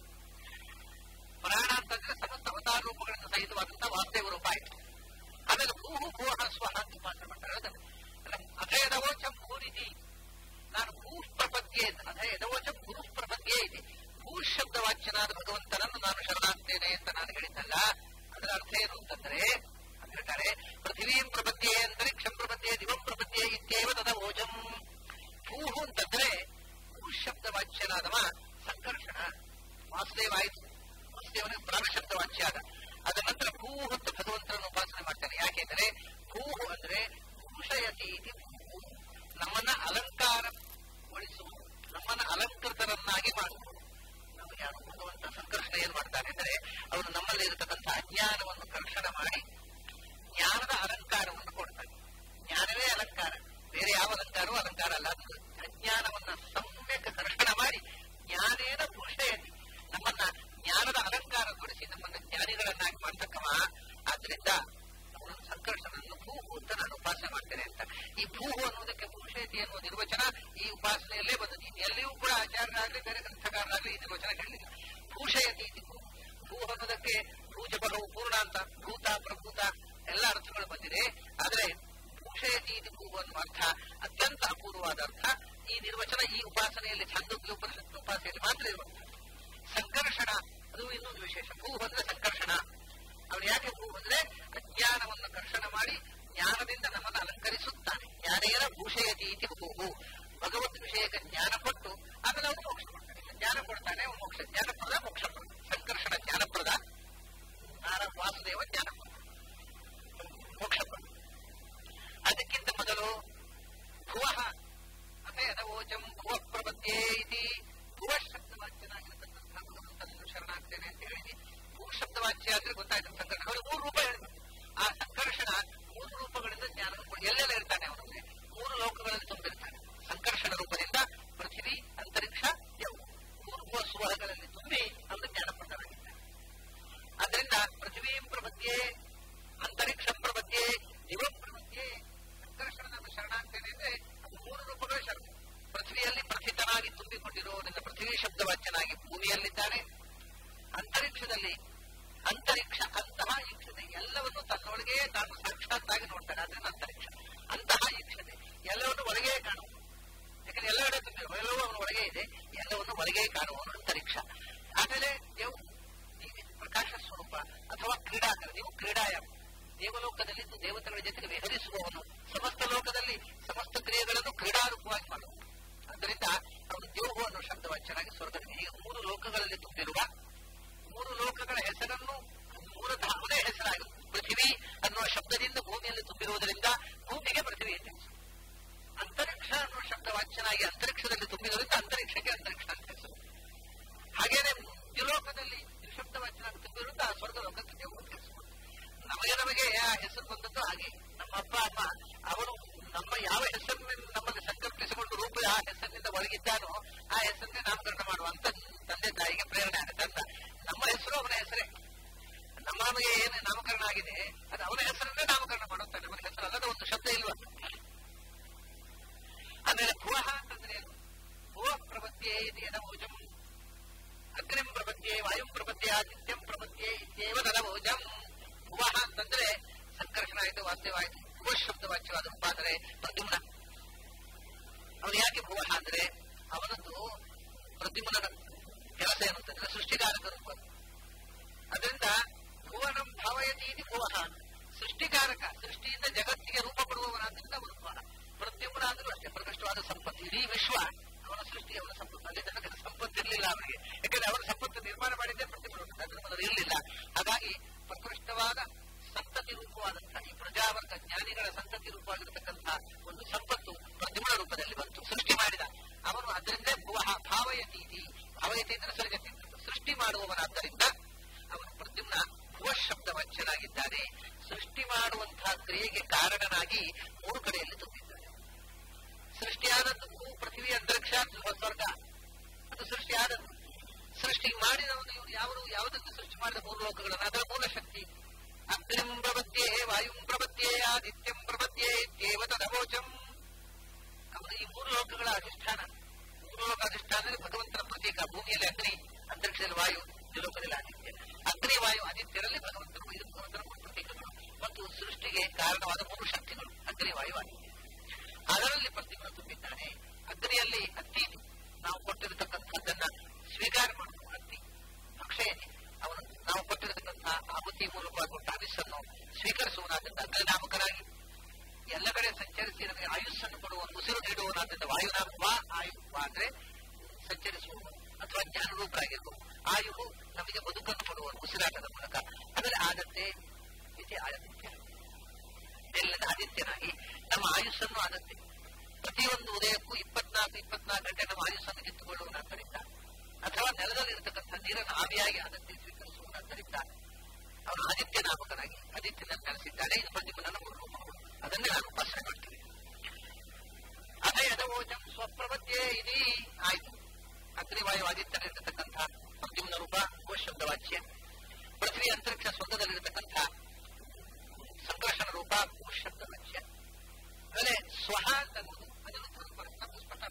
ಪ್ರಾಣ ಅಂತಂದ್ರೆ ಸಮಸ್ತ ಅವತಾರ ರೂಪಗಳಿಂದ ಸಹಿತವಾದಂತಹ ವಾಸುದೇವ ರೂಪ ಆಯಿತು ಆಮೇಲೆ ಭೂಹು ಭೂಹ ಸ್ವಹ ಅಂತ ಉಪಾಸನೆ ಮಾಡ್ತಾರೆ ಅದನ್ನು ಅಧಯದವೋಚಂ ಭೂರಿತಿ ನಾನು ಭೂ ಪ್ರಪದ್ಯೆ ಅಧಯದವೋಚಂ ಗುರು ಪ್ರಪದ್ಯೆ ಇದೆ ಭೂ ಶಬ್ದ ವಾಚ್ಯನಾದ ಭಗವಂತನನ್ನು ನಾನು ಶರಣಾಗ್ತೇನೆ ಅಂತ ನಾನು ಹೇಳಿದ್ದಲ್ಲ ಅದರ ಅರ್ಥ ಏನು ಅಂತಂದ್ರೆ ಹೇಳ್ತಾರೆ ಪೃಥಿವೀಂ ಪ್ರಪದ್ಯೆ ಅಂತರಿಕ್ಷಂ ಪ್ರಪದ್ಯೆ ದಿವಂ ಪ್ರಪದ್ಯೆ ಇತ್ಯೇವ ತದ ಓಜಂ ಭೂಹು ಅಂತಂದ್ರೆ ಭೂ ಶಬ್ದ ವಾಚ್ಯನಾದವ ಸಂಕರ್ಷಣ ವಾಸುದೇವ ಆಯಿತು ವಾಸುದೇವನ ಪ್ರಾಣ ಶಬ್ದ ವಾಚ್ಯ ಆದ ಅದರ ನಂತರ ಭೂಹು ಅಂತ ಭಗವಂತನನ್ನು ಉಪಾಸನೆ ಮಾಡ್ತಾನೆ ಯಾಕೆಂದ್ರೆ ಭೂಹು ಅಂದ್ರೆ ಭೂಷಯತಿ ಇತಿ ಭೂಹು ನಮ್ಮನ್ನ ಅಲಂಕಾರಗೊಳಿಸುವ ನಮ್ಮನ್ನ ಅಲಂಕೃತರನ್ನಾಗಿ ಮಾಡುವುದು ನಾವು ಯಾರು ಭಗವಂತ ಸಂಕರ್ಷಣ ಏನ್ ಮಾಡ್ತಾನೆ ಅಂದ್ರೆ ಅವನು ನಮ್ಮಲ್ಲಿ ಇರತಕ್ಕಂಥ ಅಜ್ಞಾನವನ್ನು ಕರ್ಷಣ ಮಾಡಿ ಜ್ಞಾನದ ಅಲಂಕಾರವನ್ನು ಕೊಡ್ತಾನೆ ಜ್ಞಾನವೇ ಅಲಂಕಾರ ಬೇರೆ ಯಾವ ಅಲಂಕಾರವೂ ಅಲಂಕಾರ ಅಲ್ಲ ಅದು ಅಜ್ಞಾನವನ್ನ ಸಮ್ಯಕ ಕರ್ಷಣ ಮಾಡಿ ಜ್ಞಾನೇನ ಭೂಷಯತಿ ನಮ್ಮನ್ನ ಜ್ಞಾನದ ಅಲಂಕಾರಗೊಳಿಸಿ ನಮ್ಮನ್ನ ಜ್ಞಾನಿಗಳನ್ನಾಗಿ ಮಾಡ್ತಕ್ಕವ ಆದ್ರಿಂದ ಅವನು ಸಂಕರ್ಷಣನ್ನು ಭೂಹು ಅಂತ ನಾನು ಉಪಾಸನೆ ಮಾಡ್ತೇನೆ ಅಂತ ಈ ಭೂಹು ಅನ್ನೋದಕ್ಕೆ ಭೂಷಯತಿ ಅನ್ನುವ ನಿರ್ವಚನ ಈ ಉಪಾಸನೆಯಲ್ಲೇ ಬಂದದ್ದು ಇನ್ನು ಎಲ್ಲಿಯೂ ಕೂಡ ಆಚಾರ್ಯರಾಗಲಿ ಬೇರೆ ಗ್ರಂಥಕಾರರಾಗಲಿ ಈ ನಿರ್ವಚನ ಹೇಳಲಿಲ್ಲ ಭೂಷಯತಿ ಇದು ಭೂ ಭೂ ಅನ್ನೋದಕ್ಕೆ ಭೂಜಪರವು ಪೂರ್ಣ ಅಂತ ಭೂತ ಪ್ರಭೂತ ಎಲ್ಲ ಅರ್ಥಗಳು ಬಂದಿದೆ ಆದ್ರೆ ಭೂಷಯತಿ ಇದು ಭೂ ಅನ್ನುವ ಅರ್ಥ ಅತ್ಯಂತ ಅಪೂರ್ವವಾದ ಅರ್ಥ ಈ ನಿರ್ವಚನ ಈ ಉಪಾಸನೆಯಲ್ಲಿ ಛಂದೋಗ್ಯ ಉಪನಿಷತ್ ಉಪಾಸನೆಯಲ್ಲಿ ಮಾತ್ರ ಇರುವಂತಹ ಸಂಕರ್ಷಣ ಅದು ಇನ್ನೊಂದು ವಿಶೇಷ ಭೂ ಅಂದ್ರೆ ಸಂಕರ್ಷಣ ಅವನು ಯಾಕೆ ಭೂ ಅಂದ್ರೆ ಅಜ್ಞಾನವನ್ನು ಕರ್ಷಣ ಮಾಡಿ ಜ್ಞಾನದಿಂದ ನಮ್ಮನ್ನು ಅಲಂಕರಿಸುತ್ತಾನೆ ಜ್ಞಾನೇನ ಭೂಷಯತಿ ಇತಿ ಭೂಹು ಭಗವತ್ ವಿಷಯಕ್ಕೆ ಜ್ಞಾನ ಕೊಟ್ಟು ಆಮೇಲೆ ಅವನು ಮೋಕ್ಷ ಕೊಡ್ತಾನೆ ಜ್ಞಾನ ಕೊಡ್ತಾನೆ ಅವನು ಮೋಕ್ಷ ಜ್ಞಾನಪ್ರದ ಮೋಕ್ಷಪ್ರದ ಸಂಕರ್ಷಣ ಜ್ಞಾನಪ್ರದ ನಾರ ವಾಸುದೇವ ಜ್ಞಾನಪ್ರದ ಮೋಕ್ಷಪ್ರದ ಅದಕ್ಕಿಂತ ಮೊದಲು ವಾಚ್ಯನಾಗಿ ಭೂಮಿಯಲ್ಲಿದ್ದಾನೆ ಅಂತರಿಕ್ಷದಲ್ಲಿ ಅಂತರಿಕ್ಷ ಅಂತಹ ಈಕ್ಷತೆ ಎಲ್ಲವನ್ನು ತನ್ನೊಳಗೆ ತಾನು ಸಾಕ್ಷಾತ್ತಾಗಿ ನೋಡ್ತಾನೆ ಅದನ್ನ ಅಂತರಿಕ್ಷ ಅಂತಹ ಈಕ್ಷತೆ ಎಲ್ಲವನ್ನು ಒಳಗೆ ಕಾಣುವ ಯಾಕಂದ್ರೆ ಎಲ್ಲೆಡೆ ತುಂಬಿರುವ ಎಲ್ಲವೂ ಅವನ ಒಳಗೆ ಇದೆ ಎಲ್ಲವನ್ನು ಒಳಗೆ ಕಾಣುವವನು ಅಂತರಿಕ್ಷ ಆಮೇಲೆ ದೇವ್ ಪ್ರಕಾಶ ಸ್ವರೂಪ ಅಥವಾ ಕ್ರೀಡಾಕರ ನೀವು ಕ್ರೀಡಾಯಾಮ ದೇವಲೋಕದಲ್ಲಿ ದೇವತೆಗಳ ಜೊತೆಗೆ ವಿಹರಿಸುವವನು ಸಮಸ್ತ ಲೋಕದಲ್ಲಿ ಸಮಸ್ತ ಕ್ರಿಯೆಗಳನ್ನು ಕ್ರೀಡಾರೂಪವಾಗಿ ಮಾಡುವ ಆದ್ದರಿಂದ ಅವನು ದೇವು ಅನ್ನೋ ಶಬ್ದವಾಚ್ಯನಾಗಿ ಸ್ವರ್ಗದಲ್ಲಿ ಈಗ ಮೂರು ಲೋಕಗಳಲ್ಲಿ ತುಂಬಿರುವ ಮೂರು ಲೋಕಗಳ ಹೆಸರನ್ನು ಮೂಲತಃ ಅವನೇ ಹೆಸರಾಗಿದೆ ಪೃಥ್ವಿ ಅನ್ನುವ ಶಬ್ದದಿಂದ ಭೂಮಿಯಲ್ಲಿ ತುಂಬಿರುವುದರಿಂದ ಭೂಮಿಗೆ ಪೃಥ್ವಿ ಅಂತ ಹೆಸರು ಅಂತರಿಕ್ಷ ಅನ್ನುವ ಶಬ್ದವಾಚ್ಯನಾಗಿ ಅಂತರಿಕ್ಷದಲ್ಲಿ ತುಂಬಿರುವುದರಿಂದ ಅಂತರಿಕ್ಷಕ್ಕೆ ಅಂತರಿಕ್ಷ ಅಂತ ಹೆಸರು ಹಾಗೇನೆ ದ್ವಿಲೋಕದಲ್ಲಿ ದ್ವಿಶಬ್ದವಾಚ್ಯನಾಗಿ ತುಂಬಿರುವುದರಿಂದ ಆ ಸ್ವರ್ಗ ಲೋಕಕ್ಕೆ ದೇವು ಅಂತ ಹೆಸರು ನಮಗೆ ನಮಗೆ ಆ ಹೆಸರು ಬಂದದ್ದು ಹಾಗೆ ನಮ್ಮ ಅಪ್ಪ ಅಮ್ಮ ಅವರು ನಮ್ಮ ಯಾವ ಹೆಸರಿನಿಂದ ನಮ್ಮಲ್ಲಿ ಸಂಕಲ್ಪಿಸಿಕೊಂಡು ರೂಪ ಆ ಹೆಸರಿನಿಂದ ಒಳಗಿದ್ದಾನೋ ಆ ಹೆಸರನ್ನೇ ನಾಮಕರಣ ಮಾಡುವಂತ ತಂದೆ ತಾಯಿಗೆ ಪ್ರೇರಣೆ ಆಗುತ್ತೆ ಅಂತ ನಮ್ಮ ಹೆಸರು ಅವನ ಹೆಸರೇ ನಮ್ಮ ನಮಗೆ ಏನು ನಾಮಕರಣ ಆಗಿದೆ ಅದು ಅವನ ಹೆಸರನ್ನೇ ನಾಮಕರಣ ಮಾಡುತ್ತಾನೆ ಅವನ ಹೆಸರು ಅಲ್ಲದ ಒಂದು ಶಬ್ದ ಇಲ್ವ ಆಮೇಲೆ ಭುವಃ ಅಂತಂದ್ರೆ ಏನು ಭುವ ಪ್ರಪದ್ಯೆ ಇದು ಎಡಭೋಜಂ ಅಗ್ನಿಂ ಪ್ರಪದ್ಯೆ ವಾಯುಂ ಪ್ರಪದ್ಯೆ ಆದಿತ್ಯಂ ಪ್ರಪದ್ಯೆ ಇತ್ಯೇವ ನರಭೋಜಂ ಭುವಃ ಅಂತಂದ್ರೆ ಸಂಕರ್ಷಣ ಆಯಿತು ವಾದ್ಯವಾಯಿತು ಭುವ ಶಬ್ದವಾಚ್ಯವಾದ ರೂಪ ಅಂದರೆ ಪ್ರದ್ಯುಮ್ನ ಅವನು ಯಾಕೆ ಭುವಃ ಅಂದ್ರೆ ಅವನದ್ದು ಪ್ರದ್ಯುಮ್ನ ಕೆಲಸ ಏನು ಅಂತಂದ್ರೆ ಸೃಷ್ಟಿಕಾರಕ ರೂಪ ಅದರಿಂದ ಭುವನಂ ಭಾವಯತಿ ಇದು ಭುವಃ ಸೃಷ್ಟಿಕಾರಕ ಸೃಷ್ಟಿಯಿಂದ ಜಗತ್ತಿಗೆ ರೂಪ ಕೊಡುವವನಾದ್ರಿಂದ ಅವನು ಭುವ ಪ್ರದ್ಯುಮ್ನ ಅಂದ್ರೂ ಅಷ್ಟೇ ಪ್ರಕೃಷ್ಟವಾದ ಸಂಪತ್ತು ಇಡೀ ವಿಶ್ವ ಅವನ ಸೃಷ್ಟಿಗೆ ಅವನ ಸಂಪತ್ತು ಅಲ್ಲಿ ತನಕ ಸಂಪತ್ತು ಇರಲಿಲ್ಲ ಅವನಿಗೆ ಯಾಕಂದ್ರೆ ಅವನ ಸಂಪತ್ತು ನಿರ್ಮಾಣ ಮಾಡಿದ್ದೇ ಪ್ರದ್ಯುಮ್ನ ಅದ್ರ ಮೊದಲು ಇರಲಿಲ್ಲ ಹಾಗಾಗಿ ಪ್ರಕೃಷ್ಟವಾದ ಸಂತತಿ ರೂಪವಾದಂತಹ ಈ ಪ್ರಜಾವರ್ಗ ಜ್ಞಾನಿಗಳ ಸಂತತಿ ರೂಪವಾಗಿರತಕ್ಕಂತಹ ಒಂದು ಸಂಪತ್ತು ಪ್ರತಿಮಾ ರೂಪದಲ್ಲಿ ಬಂತು ಸೃಷ್ಟಿ ಮಾಡಿದ ಅವನು ಅದರಿಂದ ಭುವ ಭಾವಯತಿ ಭಾವಯತಿ ಅಂದ್ರೆ ಸೃಜತಿ ಸೃಷ್ಟಿ ಮಾಡುವವನಾದ್ದರಿಂದ ಅವನು ಪ್ರದ್ಯುಮ್ನ ಭುವ ಶಬ್ದ ವಚ್ಚನಾಗಿದ್ದಾನೆ ಸೃಷ್ಟಿ ಮಾಡುವಂತಹ ಕ್ರಿಯೆಗೆ ಕಾರಣನಾಗಿ ಮೂರು ಕಡೆಯಲ್ಲಿ ತುಂಬಿದ್ದಾನೆ ಸೃಷ್ಟಿಯಾದದ್ದು ಪೃಥ್ವಿ ಅಂತರಿಕ್ಷ ಸ್ವರ್ಗ ಅದು ಸೃಷ್ಟಿಯಾದದ್ದು ಸೃಷ್ಟಿ ಮಾಡಿದವನು ಇವನು ಯಾವರು ಯಾವುದನ್ನು ಸೃಷ್ಟಿ ಮಾಡಿದ ಮೂರು ಲೋಕಗಳನ್ನು ಅದರ ಮೂಲ ಶಕ್ತಿ ಅಗ್ನಿಂ ಪ್ರಪದ್ಯೆ ವಾಯುಂ ಪ್ರಪದ್ಯೆ ಆದಿತ್ಯಂ ಪ್ರಪದ್ಯೆ ದೇವ ತದವೋಚಂ ಅವನು ಈ ಮೂರು ಲೋಕಗಳ ಅಧಿಷ್ಠಾನ ಮೂರು ಲೋಕ ಅಧಿಷ್ಠಾನದಲ್ಲಿ ಭಗವಂತನ ಪ್ರತೀಕ ಭೂಮಿಯಲ್ಲಿ ಅಗ್ನಿ ಅಂತರಿಕ್ಷದಲ್ಲಿ ವಾಯು ಲೋಕದಲ್ಲಿ ಆದಿತ್ಯ ಅಗ್ನಿ ವಾಯು ಆದಿತ್ಯರಲ್ಲಿ ಭಗವಂತನ ಇದು ಭಗವಂತನ ಮೂರು ಪ್ರತೀಕಗಳು ಮತ್ತು ಸೃಷ್ಟಿಗೆ ಕಾರಣವಾದ ಮೂರು ಶಕ್ತಿಗಳು ಅಗ್ನಿ ವಾಯು ಆದಿತ್ಯ ಅದರಲ್ಲಿ ಪ್ರತಿಗಳು ತುಂಬಿದ್ದಾನೆ ಅಗ್ನಿಯಲ್ಲಿ ಅತ್ತಿ ನಾವು ಕೊಟ್ಟಿರತಕ್ಕಂಥದ್ದನ್ನ ಸ್ವೀಕಾರ ಮಾಡುವ ಅಗ್ನಿ ಅಕ್ಷಯತೆ ಅವನು ನಾವು ಕೊಟ್ಟಿರತಕ್ಕಂತಹ ಆಹುತಿ ಮೂಲಕವಾಗಿ ಕೊಟ್ಟ ಆಯುಸ್ಸನ್ನು ಸ್ವೀಕರಿಸುವನಾದ್ರಿಂದ ಅಗ್ನಿನಾಮಕರಾಗಿ ಎಲ್ಲ ಕಡೆ ಸಂಚರಿಸಿ ನಮಗೆ ಆಯುಸ್ಸನ್ನು ಕೊಡುವ ಉಸಿರು ನೀಡುವನಾದ್ರಿಂದ ವಾಯುನಾಮ ಆಯು ಅಂದ್ರೆ ಸಂಚರಿಸುವವನು ಅಥವಾ ಜ್ಞಾನರೂಪರಾಗಿರುವನು ಆಯುವು ನಮಗೆ ಬದುಕನ್ನು ಕೊಡುವ ಉಸಿರಾಟದ ಮೂಲಕ ಅದರಲ್ಲಿ ಆದತ್ತೆ ಇದೆ ಆದಿತ್ಯ ಎಲ್ಲದ ಆದಿತ್ಯನಾಗಿ ನಮ್ಮ ಆಯುಸ್ಸನ್ನು ಆದತ್ತೆ ಪ್ರತಿಯೊಂದು ಉದಯಕ್ಕೂ ಇಪ್ಪತ್ನಾಲ್ಕು ಇಪ್ಪತ್ನಾಲ್ಕು ಗಂಟೆ ನಮ್ಮ ಆಯುಸ್ಸನ್ನು ಕಿತ್ತುಕೊಳ್ಳುವನಾದ್ದರಿಂದ ಅಥವಾ ನೆಲದಲ್ಲಿ ಇರತಕ್ಕಂಥ ನೀರನ್ನು ಆವಿಯಾಗಿ ಆದತ್ತೆ ಸ್ವೀಕರಿಸುವನಾದ್ದರಿಂದ ಅವನು ಆದಿತ್ಯ ನಾಮಕನಾಗಿ ಆದಿತ್ಯನನ್ನು ನೆಲೆಸಿದ್ದಾನೆ ಇದು ಪ್ರತಿಮನ ರೂಪಗಳು ಅದನ್ನೇ ನಾನು ಉಪಾಸನೆ ಮಾಡ್ತೀನಿ ಅದೇ ಯದವೋಜಂ ಸ್ವಪ್ರಪದ್ಯೆ ಇದೀ ಆಯ್ತು ಅಗ್ನಿವಾಯು ಆದಿತ್ಯನಿರ್ತಕ್ಕಂಥ ಪ್ರದ್ಯುಮ್ನ ರೂಪ ಶಬ್ದವಾಚ್ಯ ಪೃಥ್ವಿ ಅಂತರಿಕ್ಷ ಸ್ವರ್ಗದಲ್ಲಿರತಕ್ಕಂಥ ಸಂಕರ್ಷಣ ರೂಪ ಶಬ್ದವಾಚ್ಯ ಆಮೇಲೆ ಸ್ವಹ ಅಂತ ಅನ್ನೋದು ಅನಿರುದ್ಧ ಸ್ಪಷ್ಟ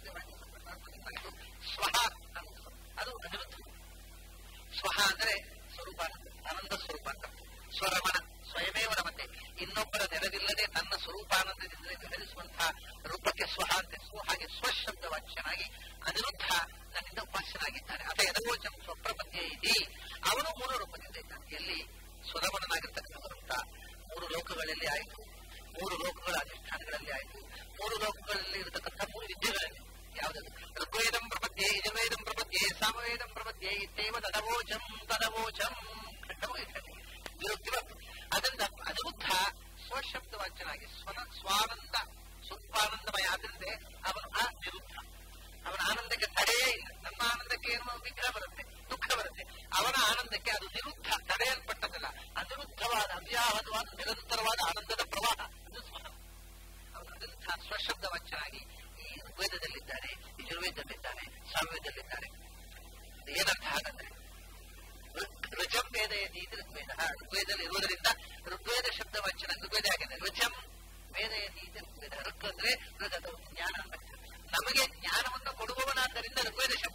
ಸ್ವಹ ಅನ್ನೋದು ಅದು ಅನಿರುದ್ಧ ಸ್ವಹ ಅಂದ್ರೆ ಸ್ವರೂಪಾನಂದ ಆನಂದ ಸ್ವರೂಪ ಅಂತ ಸ್ವರಮಣ ಸ್ವಯಮೇವ ಮತ್ತೆ ಇನ್ನೊಬ್ಬರ ನೆರವಿಲ್ಲದೆ ತನ್ನ ಸ್ವರೂಪಾನಂದದಿಂದ ವಿಹರಿಸುವಂತಹ ರೂಪಕ್ಕೆ ಸ್ವಹ ಅಂತೆ ಸ್ವ ಹಾಗೆ ಸ್ವಶಬ್ದ ವಾಚ್ಯನಾಗಿ ಅನಿರುದ್ಧ ನನ್ನಿಂದ ಉಪಾಸ್ಯನಾಗಿದ್ದಾನೆ ಅಥ ಯದಗೋಚಂ ಸ್ವಪ್ರಪದ್ಯ ಇದೆ ಅವನು ಮೂರು ರೂಪದಿಂದ ಇದ್ದಾನೆ ಎಲ್ಲಿ ಸ್ವರಮಣನಾಗಿರ್ತಕ್ಕಂಥ ಮೂರು ಲೋಕಗಳಲ್ಲಿ ಆಯಿತು ಮೂರು ಲೋಕಗಳ ಅಧಿಷ್ಠಾನಗಳಲ್ಲಿ ಆಯಿತು ಮೂರು ಲೋಕಗಳಲ್ಲಿ ಇರತಕ್ಕಂಥ ಮೂರು ವಿದ್ಯೆಗಳಲ್ಲಿ ಯಾವುದದು ಋಗ್ವೇದಂ ಪ್ರಪದ್ಯೆ ಯಜುರ್ವೇದಂ ಪ್ರಪದ್ಯೆ ಸಾಮವೇದಂ ಪ್ರಪದ್ಯೆ ಇತ್ತೇವ ತದವೋಚಂ ತದವೋಚಂ ವಿರುದ್ಧ ಅದರಿಂದ ಅನಿರುದ್ಧ ಸ್ವಶಬ್ದವಾಚ್ಯನಾಗಿ ಸ್ವನ ಸ್ವಾನಂದ ಸ್ವರೂಪಾನಂದಮಯ ಆದ್ರಿಂದ ಅವನು ಆ ವಿರುದ್ಧ ಅವನ ಆನಂದಕ್ಕೆ ತಡೆಯೇ ಇಲ್ಲ ನಮ್ಮ ಆನಂದಕ್ಕೆ ಏನು ವಿಗ್ರಹ ಬರುತ್ತೆ ದುಃಖ ಬರುತ್ತೆ ಅವನ ಆನಂದಕ್ಕೆ ಅದು ನಿರುದ್ಧ ತಡೆಯಲ್ಪಟ್ಟದಲ್ಲ ಅನಿರುದ್ಧವಾದ ಅವ್ಯಾಹತವಾದ ನಿರಂತರವಾದ ಆನಂದದ ಪ್ರವಾಹ ಅದು ಸ್ವಹ ಅವನು ಅನಿರುದ್ಧ ಸ್ವಶಬ್ದವಾಚ್ಯನಾಗಿ ಈ ಋಗ್ವೇದದಲ್ಲಿದ್ದಾನೆ ಯಜುರ್ವೇದದಲ್ಲಿದ್ದಾನೆ ಸಾಮವೇದದಲ್ಲಿದ್ದಾನೆ ಏನರ್ಥ ಹಾಗಂದ್ರೆ ಋಜಂ ವೇದ ಯತೀತಿ ಋಗ್ವೇದ ಋಗ್ವೇದದಲ್ಲಿ ಇರುವುದರಿಂದ ಋಗ್ವೇದ ಶಬ್ದ ವಾಚನ ಋಗ್ವೇದ ಆಗಿದೆ ಋಜಂ ವೇದ ಯತೀತಿ ಋಗ್ವೇದ ಋಕ್ ಅಂದ್ರೆ ಋಗದ ಜ್ಞಾನ ನಮಗೆ ಜ್ಞಾನವನ್ನು ಕೊಡುವವನಾದ್ದರಿಂದ ಋಗ್ವೇದ ಶಬ್ದ ವಾಚನಾಗಿ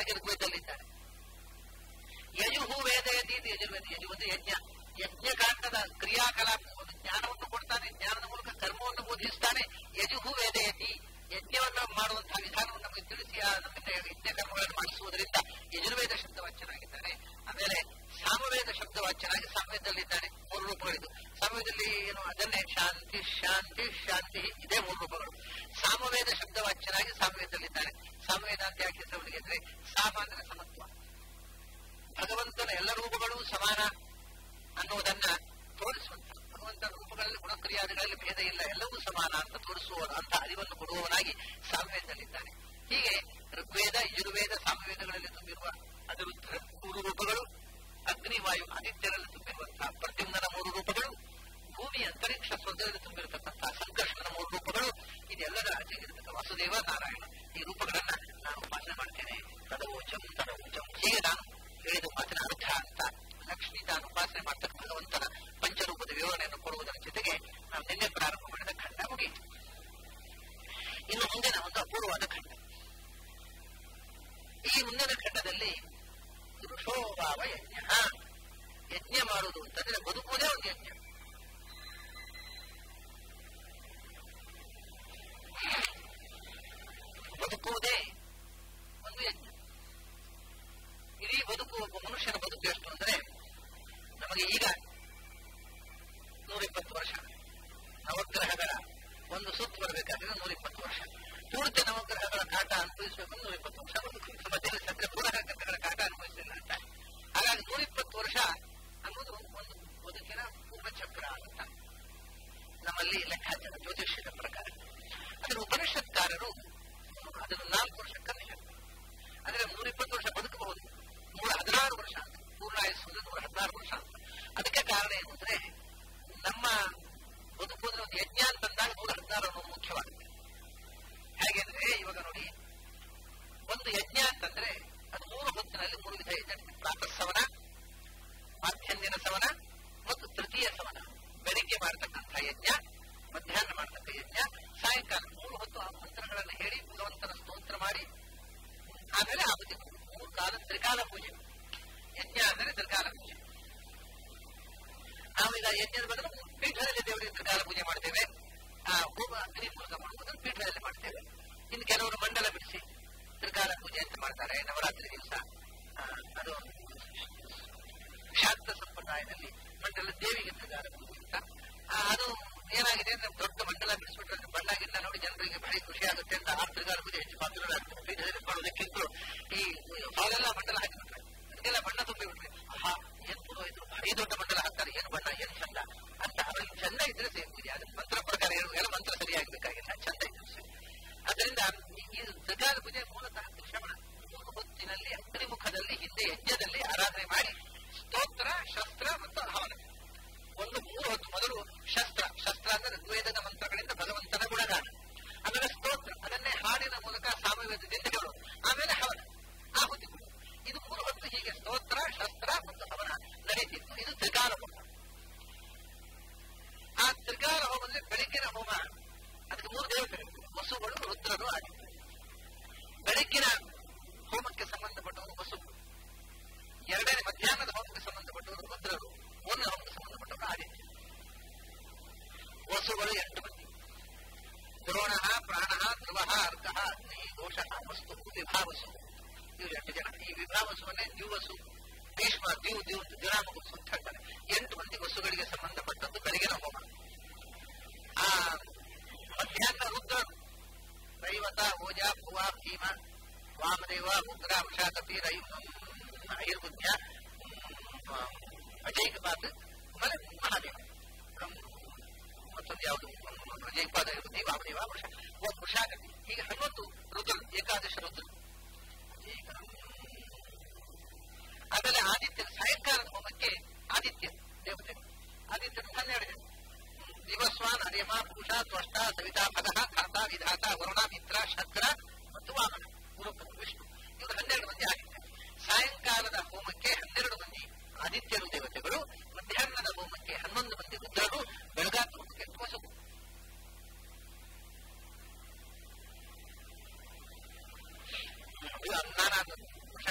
ಯಜ್ಞವಾಗಿ ಋಗ್ವೇದಲ್ಲಿದ್ದಾರೆ ಯಜುಹು ವೇದಯತಿ ಇದು ಯಜುರ್ವೇದ ಯಜು ಅಂದ್ರೆ ಯಜ್ಞ ಯಜ್ಞಕಾಂಡದ ಕ್ರಿಯಾಕಲಾಪ ಒಂದು ಜ್ಞಾನವನ್ನು ಕೊಡ್ತಾನೆ ಜ್ಞಾನದ ಮೂಲಕ ಕರ್ಮವನ್ನು ಬೋಧಿಸ್ತಾನೆ ಯಜುಹು ವೇದಯತಿ ಯಜ್ಞವನ್ನು ಮಾಡುವಂತಹ ವಿಧಾನವನ್ನು ನಮಗೆ ತಿಳಿಸಿ ಆ ನಮ್ಮಿಂದ ಯಜ್ಞ ಕರ್ಮಗಳನ್ನು ಮಾಡಿಸುವುದರಿಂದ ಯಜುರ್ವೇದ ಶಬ್ದವಾಚ್ಯನಾಗಿದ್ದಾನೆ ಆಮೇಲೆ ಸಾಮವೇದ ಶಬ್ದವಾಚ್ಯನಾಗಿ ಸಾಮವೇದದಲ್ಲಿದ್ದಾನೆ ಮೂರು ರೂಪಗಳಿದ್ದು ಸಾಮವೇದದಲ್ಲಿ ಏನು ಅದನ್ನೇ ಶಾಂತಿ ಶಾಂತಿ ಶಾಂತಿ ಇದೇ ಮೂರು ರೂಪಗಳು ಸಾಮವೇದ ಶಬ್ದವಾಚ್ಯನಾಗಿ ಸಾಮವೇದದಲ್ಲಿದ್ದಾನೆ ಸಾಮವೇದ ಅಂತ ಯಾಕೆ ಹೆಸರುಗಳಿಗೆ ಅಂದ್ರೆ ಸಾಮ ಅಂದ್ರೆ ಸಮತ್ವ ಭಗವಂತನ ಎಲ್ಲ ರೂಪಗಳು ಸಮಾನ ಅನ್ನುವುದನ್ನ ತೋರಿಸುವಂತ ಭಗವಂತನ ರೂಪಗಳಲ್ಲಿ ಗುಣಕ್ರಿಯಾದಿಗಳಲ್ಲಿ ಭೇದ ಇಲ್ಲ ಎಲ್ಲವೂ ಸಮಾನ ಅಂತ ತೋರಿಸುವ ಅಂತ ಅರಿವನ್ನು ಕೊಡುವವನಾಗಿ ಸಾಮವೇದದಲ್ಲಿದ್ದಾನೆ ಹೀಗೆ ಋಗ್ವೇದ ಯಜುರ್ವೇದ ಸಾಮವೇದಗಳಲ್ಲಿ ತುಂಬಿರುವ ಅನಿರುದ್ಧ ಮೂರು ರೂಪಗಳು ಅಗ್ನಿವಾಯು ಆದಿತ್ಯರಲ್ಲಿ ತುಂಬಿರುವಂತಹ ಪ್ರದ್ಯುಮ್ನ ಮೂರು ರೂಪಗಳು ಭೂಮಿ ಅಂತರಿಕ್ಷ ಸ್ವರ್ಗದಲ್ಲಿ ತುಂಬಿರತಕ್ಕಂತಹ ಸಂಕರ್ಷಣದ ಮೂರು ರೂಪಗಳು ಇದೆಲ್ಲದರ ಆಚೆಗಿರತಕ್ಕ ವಾಸುದೇವ ನಾರಾಯಣ ಈ ರೂಪಗಳನ್ನ ನಾನು ಉಪಾಸನೆ ಮಾಡ್ತೇನೆ ತದವೋಚಂ ತದವೋಚಂ ಹೀಗೆ ನಾನು ಹೇಳಿದ ಮಾತಿನ ಅರ್ಥ ಅಂತ ಲಕ್ಷ್ಮೀ ತಾನು ಉಪಾಸನೆ ಮಾಡ್ತಕ್ಕ ಭಗವಂತನ ಪಂಚರೂಪದ ವಿವರಣೆಯನ್ನು ಕೊಡುವುದರ ಜೊತೆಗೆ ನಾವು ನಿನ್ನೆ ಪ್ರಾರಂಭ ಮಾಡಿದ ಖಂಡ ಮುಗಿಯಿತು ಇನ್ನು ಮುಂದಿನ ಒಂದು ಅಪೂರ್ವವಾದ ಖಂಡ ಈ ಮುಂದಿನ ಖಂಡದಲ್ಲಿ ಋಷೋಭಾವ ಯಜ್ಞ ಯಜ್ಞ ಮಾಡುವುದು ಅಂತಂದ್ರೆ ಬದುಕುವುದೇ ಒಂದು ಯಜ್ಞ ಬದುಕುವುದೇ ಒಂದು ಯಜ್ಞ ಇಡೀ ಬದುಕು ಒಬ್ಬ ಮನುಷ್ಯನ ಬದುಕು ಎಷ್ಟು ಅಂದ್ರೆ ನಮಗೆ ಈಗ ನೂರಿಪ್ಪತ್ತು ವರ್ಷ ನವಗ್ರಹಗಳ ಒಂದು ಸುತ್ತು ಬರಬೇಕಾದ್ರೆ ನೂರಿಪ್ಪತ್ತು ವರ್ಷ ಪೂರ್ತಿ ನವಗ್ರಹಗಳ ಕಾಟ ಅನುಭವಿಸಬೇಕು ನೂರಿಪ್ಪತ್ತು ವರ್ಷ ಬದುಕು ಮಧ್ಯದಲ್ಲಿ ಸಕ್ಕರೆ ಪೂರಕ ಗ್ರಹಗಳ ಕಾಟ ಅನುಭವಿಸಲಿಲ್ಲ ಅಂತ ಹಾಗಾಗಿ ನೂರಿಪ್ಪತ್ತು ವರ್ಷ ಅನ್ನೋದು ಒಂದು ಬದುಕಿನ ಪೂರ್ವಚಕ್ರ ಅಂತ ನಮ್ಮಲ್ಲಿ ಲೆಕ್ಕಾಚಾರ ಜ್ಯೋತಿಷ್ಯದ ಪ್ರಕಾರ ಅದರ ಉಪನಿಷತ್ಕಾರರು ಅದನ್ನು ನಾಲ್ಕು ವರ್ಷ ಕಮ್ಮಿ ಹೇಳ್ತಾರೆ ಅಂದ್ರೆ ನೂರಿಪ್ಪತ್ತು ವರ್ಷ ಬದುಕಬಹುದು ನೂರ ಹದಿನಾರು ವರ್ಷ ಅಂತ ಪೂರ್ಣಾಯಸ್ಸು ಅಂದ್ರೆ ನೂರ ಹದಿನಾರು ವರ್ಷ ಅಂತ ಅದಕ್ಕೆ ಕಾರಣ ಏನು ಅಂದ್ರೆ ನಮ್ಮ ಬದುಕುವುದ್ರೆ ಒಂದು ಯಜ್ಞ ಅಂತಂದಾಗ ನೂರ ಹದಿನಾರು ಅನ್ನೋದು ಮುಖ್ಯವಾಗುತ್ತೆ ಹೇಗೆ ಅಂದ್ರೆ ಇವಾಗ ನೋಡಿ ಒಂದು ಯಜ್ಞ ಅಂತಂದ್ರೆ ಅದು ಮೂರು ಹೊತ್ತಿನಲ್ಲಿ ಮೂರು ವಿಧ ಯಜ್ಞ ಪ್ರಾತಃ ಸವನ ಮಧ್ಯಾಹ್ನ ಸವನ ಮತ್ತು ತೃತೀಯ ಸವನ ಬೆಳಿಗ್ಗೆ ಮಾಡತಕ್ಕಂಥ ಯಜ್ಞ ಮಧ್ಯಾಹ್ನ ಮಾಡತಕ್ಕ ಯಜ್ಞ ಸಾಯಂಕಾಲ ಮೂರು ಹೊತ್ತು ಆ ಮಂತ್ರಗಳನ್ನು ಹೇಳಿ ಭಗವಂತನ ಸ್ತೋತ್ರ ಮಾಡಿ ಆಮೇಲೆ ಆಹುತಿ ಮೂರು ಕಾಲ ತ್ರಿಕಾಲ ಪೂಜೆ ಯಜ್ಞ ಅಂದರೆ ತ್ರಿಕಾಲ ಪೂಜೆ ನಾವೀಗ ಯಜ್ಞದ ಬದಲು ಪೀಠದಲ್ಲಿ ದೇವರಿಗೆ ತ್ರಿಕಾಲ ಪೂಜೆ ಮಾಡ್ತೇವೆ ಆ ಹೋಮ ಅಗ್ನಿ ಮೂಲಕ ಮಾಡುವುದನ್ನು ಪೀಠದಲ್ಲಿ ಮಾಡ್ತೇವೆ ಇನ್ನು ಕೆಲವರು ಮಂಡಲ ಬಿಡಿಸಿ ತ್ರಿಕಾಲ ಪೂಜೆ ಅಂತ ಮಾಡ್ತಾರೆ ನವರಾತ್ರಿ ದಿವಸ ಅದು ಶಾಕ್ತ ಸಂಪ್ರದಾಯದಲ್ಲಿ ಮಂಡಲ ದೇವಿಗೆ ತ್ರಿಕಾಲ ಪೂಜೆ ಅಂತ ಅದು ಏನಾಗಿದೆ ಅಂದ್ರೆ ದೊಡ್ಡ ಮಂಡಲ ಬಿಡಿಸ್ಬಿಟ್ರೆ ಬಣ್ಣ ಗಿಣ್ಣ ನೋಡಿ ಜನರಿಗೆ ಬಹಳ ಖುಷಿ ಆಗುತ್ತೆ ಅಂತ ಆ ತ್ರಿಕಾಲ ಪೂಜೆ ಹೆಚ್ಚು ಪಾಪುಲರ್ ಆಗ್ತದೆ ಪೀಠದಲ್ಲಿ ಮಾಡೋದಕ್ಕಿಂತ ಈ ಹಾಲೆಲ್ಲ ಮಂಡಲ ಹಾಕಿಬಿಟ್ರೆ ಅದಕ್ಕೆಲ್ಲ ಬಣ್ಣ ತುಂಬಿಬಿಟ್ರೆ ಆಹಾ ಏನ್ ಪುರೋಹಿತರು ಭಾರಿ ದೊಡ್ಡ ಮಂಡಲ ಹಾಕ್ತಾರೆ ಏನು ಬಣ್ಣ ಏನು ಚಂದ ಅಂತ ಅವ್ರಿಗೆ ಚಂದ ಇದ್ರೆ ಸೇರ್ತೀರಿ ಅದ್ರ ಮಂತ್ರ ಪ್ರಕಾರ ಹೇಳುವಾಗ ಮಂತ್ರ ಸರಿಯಾಗಬೇಕಾಗಿಲ್ಲ ಚಂದ ಇದ್ರೆ ಸರಿ ಅದರಿಂದ ಈ ತ್ರಿಕಾಲ ಪೂಜೆ ಮೂಲತಃ ಶ್ರವಣ ಮೂರು ಹೊತ್ತಿನಲ್ಲಿ ಅಗ್ನಿಮುಖದಲ್ಲಿ ಹಿಂದೆ ಯಜ್ಞದಲ್ಲಿ ಆರಾಧನೆ ಮಾಡಿ ಸ್ತೋತ್ರ ಶಸ್ತ್ರ ಮತ್ತು ಹವನ ಒಂದು ಮೂರು ಹೊತ್ತು ಮೊದಲು ಶಸ್ತ್ರ ಶಸ್ತ್ರ ಅಂದ್ರೆ ಋಗ್ವೇದದ ಮಂತ್ರಗಳಿಂದ ಭಗವಂತನ ಗುಣಗಾನ ಆಮೇಲೆ ಸ್ತೋತ್ರ ಅದನ್ನೇ ಹಾಡಿನ ಮೂಲಕ ಸಾಮವೇದದಿಂದ ಹೇಳೋದು ಆಮೇಲೆ ಹವನ ಆಹುತಿ ಇದು ಮೂರು ಹೊತ್ತು ಹೀಗೆ ಸ್ತೋತ್ರ ಶಸ್ತ್ರ ಮತ್ತು ಹವನ ನಡೀತಿತ್ತು ಇದು ತ್ರಿಕಾಲ ಹೋಮ ಆ ತ್ರಿಕಾಲ ಹೋಮ ಅಂದ್ರೆ ಬೆಳಗ್ಗಿನ ಹೋಮ ಅದಕ್ಕೆ ಮೂರು ದೇವತೆಗಳು ವಸುಗಳು ರುದ್ರರು ಆದಿತ್ಯರು ಬೆಳಗ್ಗಿನ ಹೋಮಕ್ಕೆ ಸಂಬಂಧಪಟ್ಟವರು ವಸು ಎರಡನೇ ಮಧ್ಯಾಹ್ನದ ಹೋಮಕ್ಕೆ ಸಂಬಂಧಪಟ್ಟವರು ರುದ್ರರು ಮೂರನೇ ಹೋಮಕ್ಕೆ ಸಂಬಂಧಪಟ್ಟವರು ಆದಿತ್ಯ ವಸುಗಳು ಎಂಟು ಮಂದಿ ದ್ರೋಣ ಪ್ರಾಣ ಧ್ರುವ ಅರ್ಕ ಅಗ್ನಿ ದೋಷ ವಸ್ತು ವಿಭಾವಸು ಇವರು ಎಂಟು ಜನ ಈ ವಿಭಾವಸುವನ್ನೇ ದ್ಯುವಸು ಭೀಷ್ಮ ದ್ಯು ದ್ಯು ದಿನಾಮವಸು ಅಂತ ಹೇಳ್ತಾರೆ ಎಂಟು ಮಂದಿ ವಸುಗಳಿಗೆ ಸಂಬಂಧಪಟ್ಟದ್ದು ಬೆಳಗಿನ ಹೋಮ ಆ ಮಧ್ಯಾಹ್ನ ರುದ್ರರು ದೈವತ ಓಜ ಭುವ ಭೀಮ ವಾಮದೇವ ಉಗ್ರ ವೃಷಾಕಪಿ ರೈ ಐರ್ಬುದ್ಧ ಅಜೈಕಪಾತ್ ಆಮೇಲೆ ಮಹಾದೇವ ಮತ್ತೊಂದು ಯಾವುದು ಅಜೈಕಪಾದ ಇರ್ಬುದ್ಧಿ ವಾಮದೇವ ವೃಷ ವೃಷಾಕಪಿ ಹೀಗೆ ಹನ್ನೊಂದು ರುದ್ರರು ಏಕಾದಶ ರುದ್ರರು ಆಮೇಲೆ ಆದಿತ್ಯ ಸಾಯಂಕಾಲದ ಹೋಮಕ್ಕೆ ಆದಿತ್ಯ ದೇವತೆ ಆದಿತ್ಯರು ಹನ್ನೆರಡು ಜನ ದಿವಸ್ವಾನ್ ಅರ್ಯಮ ಪುರುಷ ತ್ವಷ್ಟ ಸವಿತಾ ಭಗಃ ಖಾತ ವಿಧಾತ ವರುಣ ಮಿತ್ರ ಶಕ್ರ ಮತ್ತು ವಾಮನ ಗುರುಪದ ವಿಷ್ಣು ಇವರು ಹನ್ನೆರಡು ಮಂದಿ ಆದಿತ್ಯ ಸಾಯಂಕಾಲದ ಹೋಮಕ್ಕೆ ಹನ್ನೆರಡು ಮಂದಿ ಆದಿತ್ಯರು ದೇವತೆಗಳು ಮಧ್ಯಾಹ್ನದ ಹೋಮಕ್ಕೆ ಹನ್ನೊಂದು ಮಂದಿ ರುದ್ರರು ಬೆಳಗಾದ ಹೋಮಕ್ಕೆ ಹೊಸಬು ನಾನಾ ವೃಷ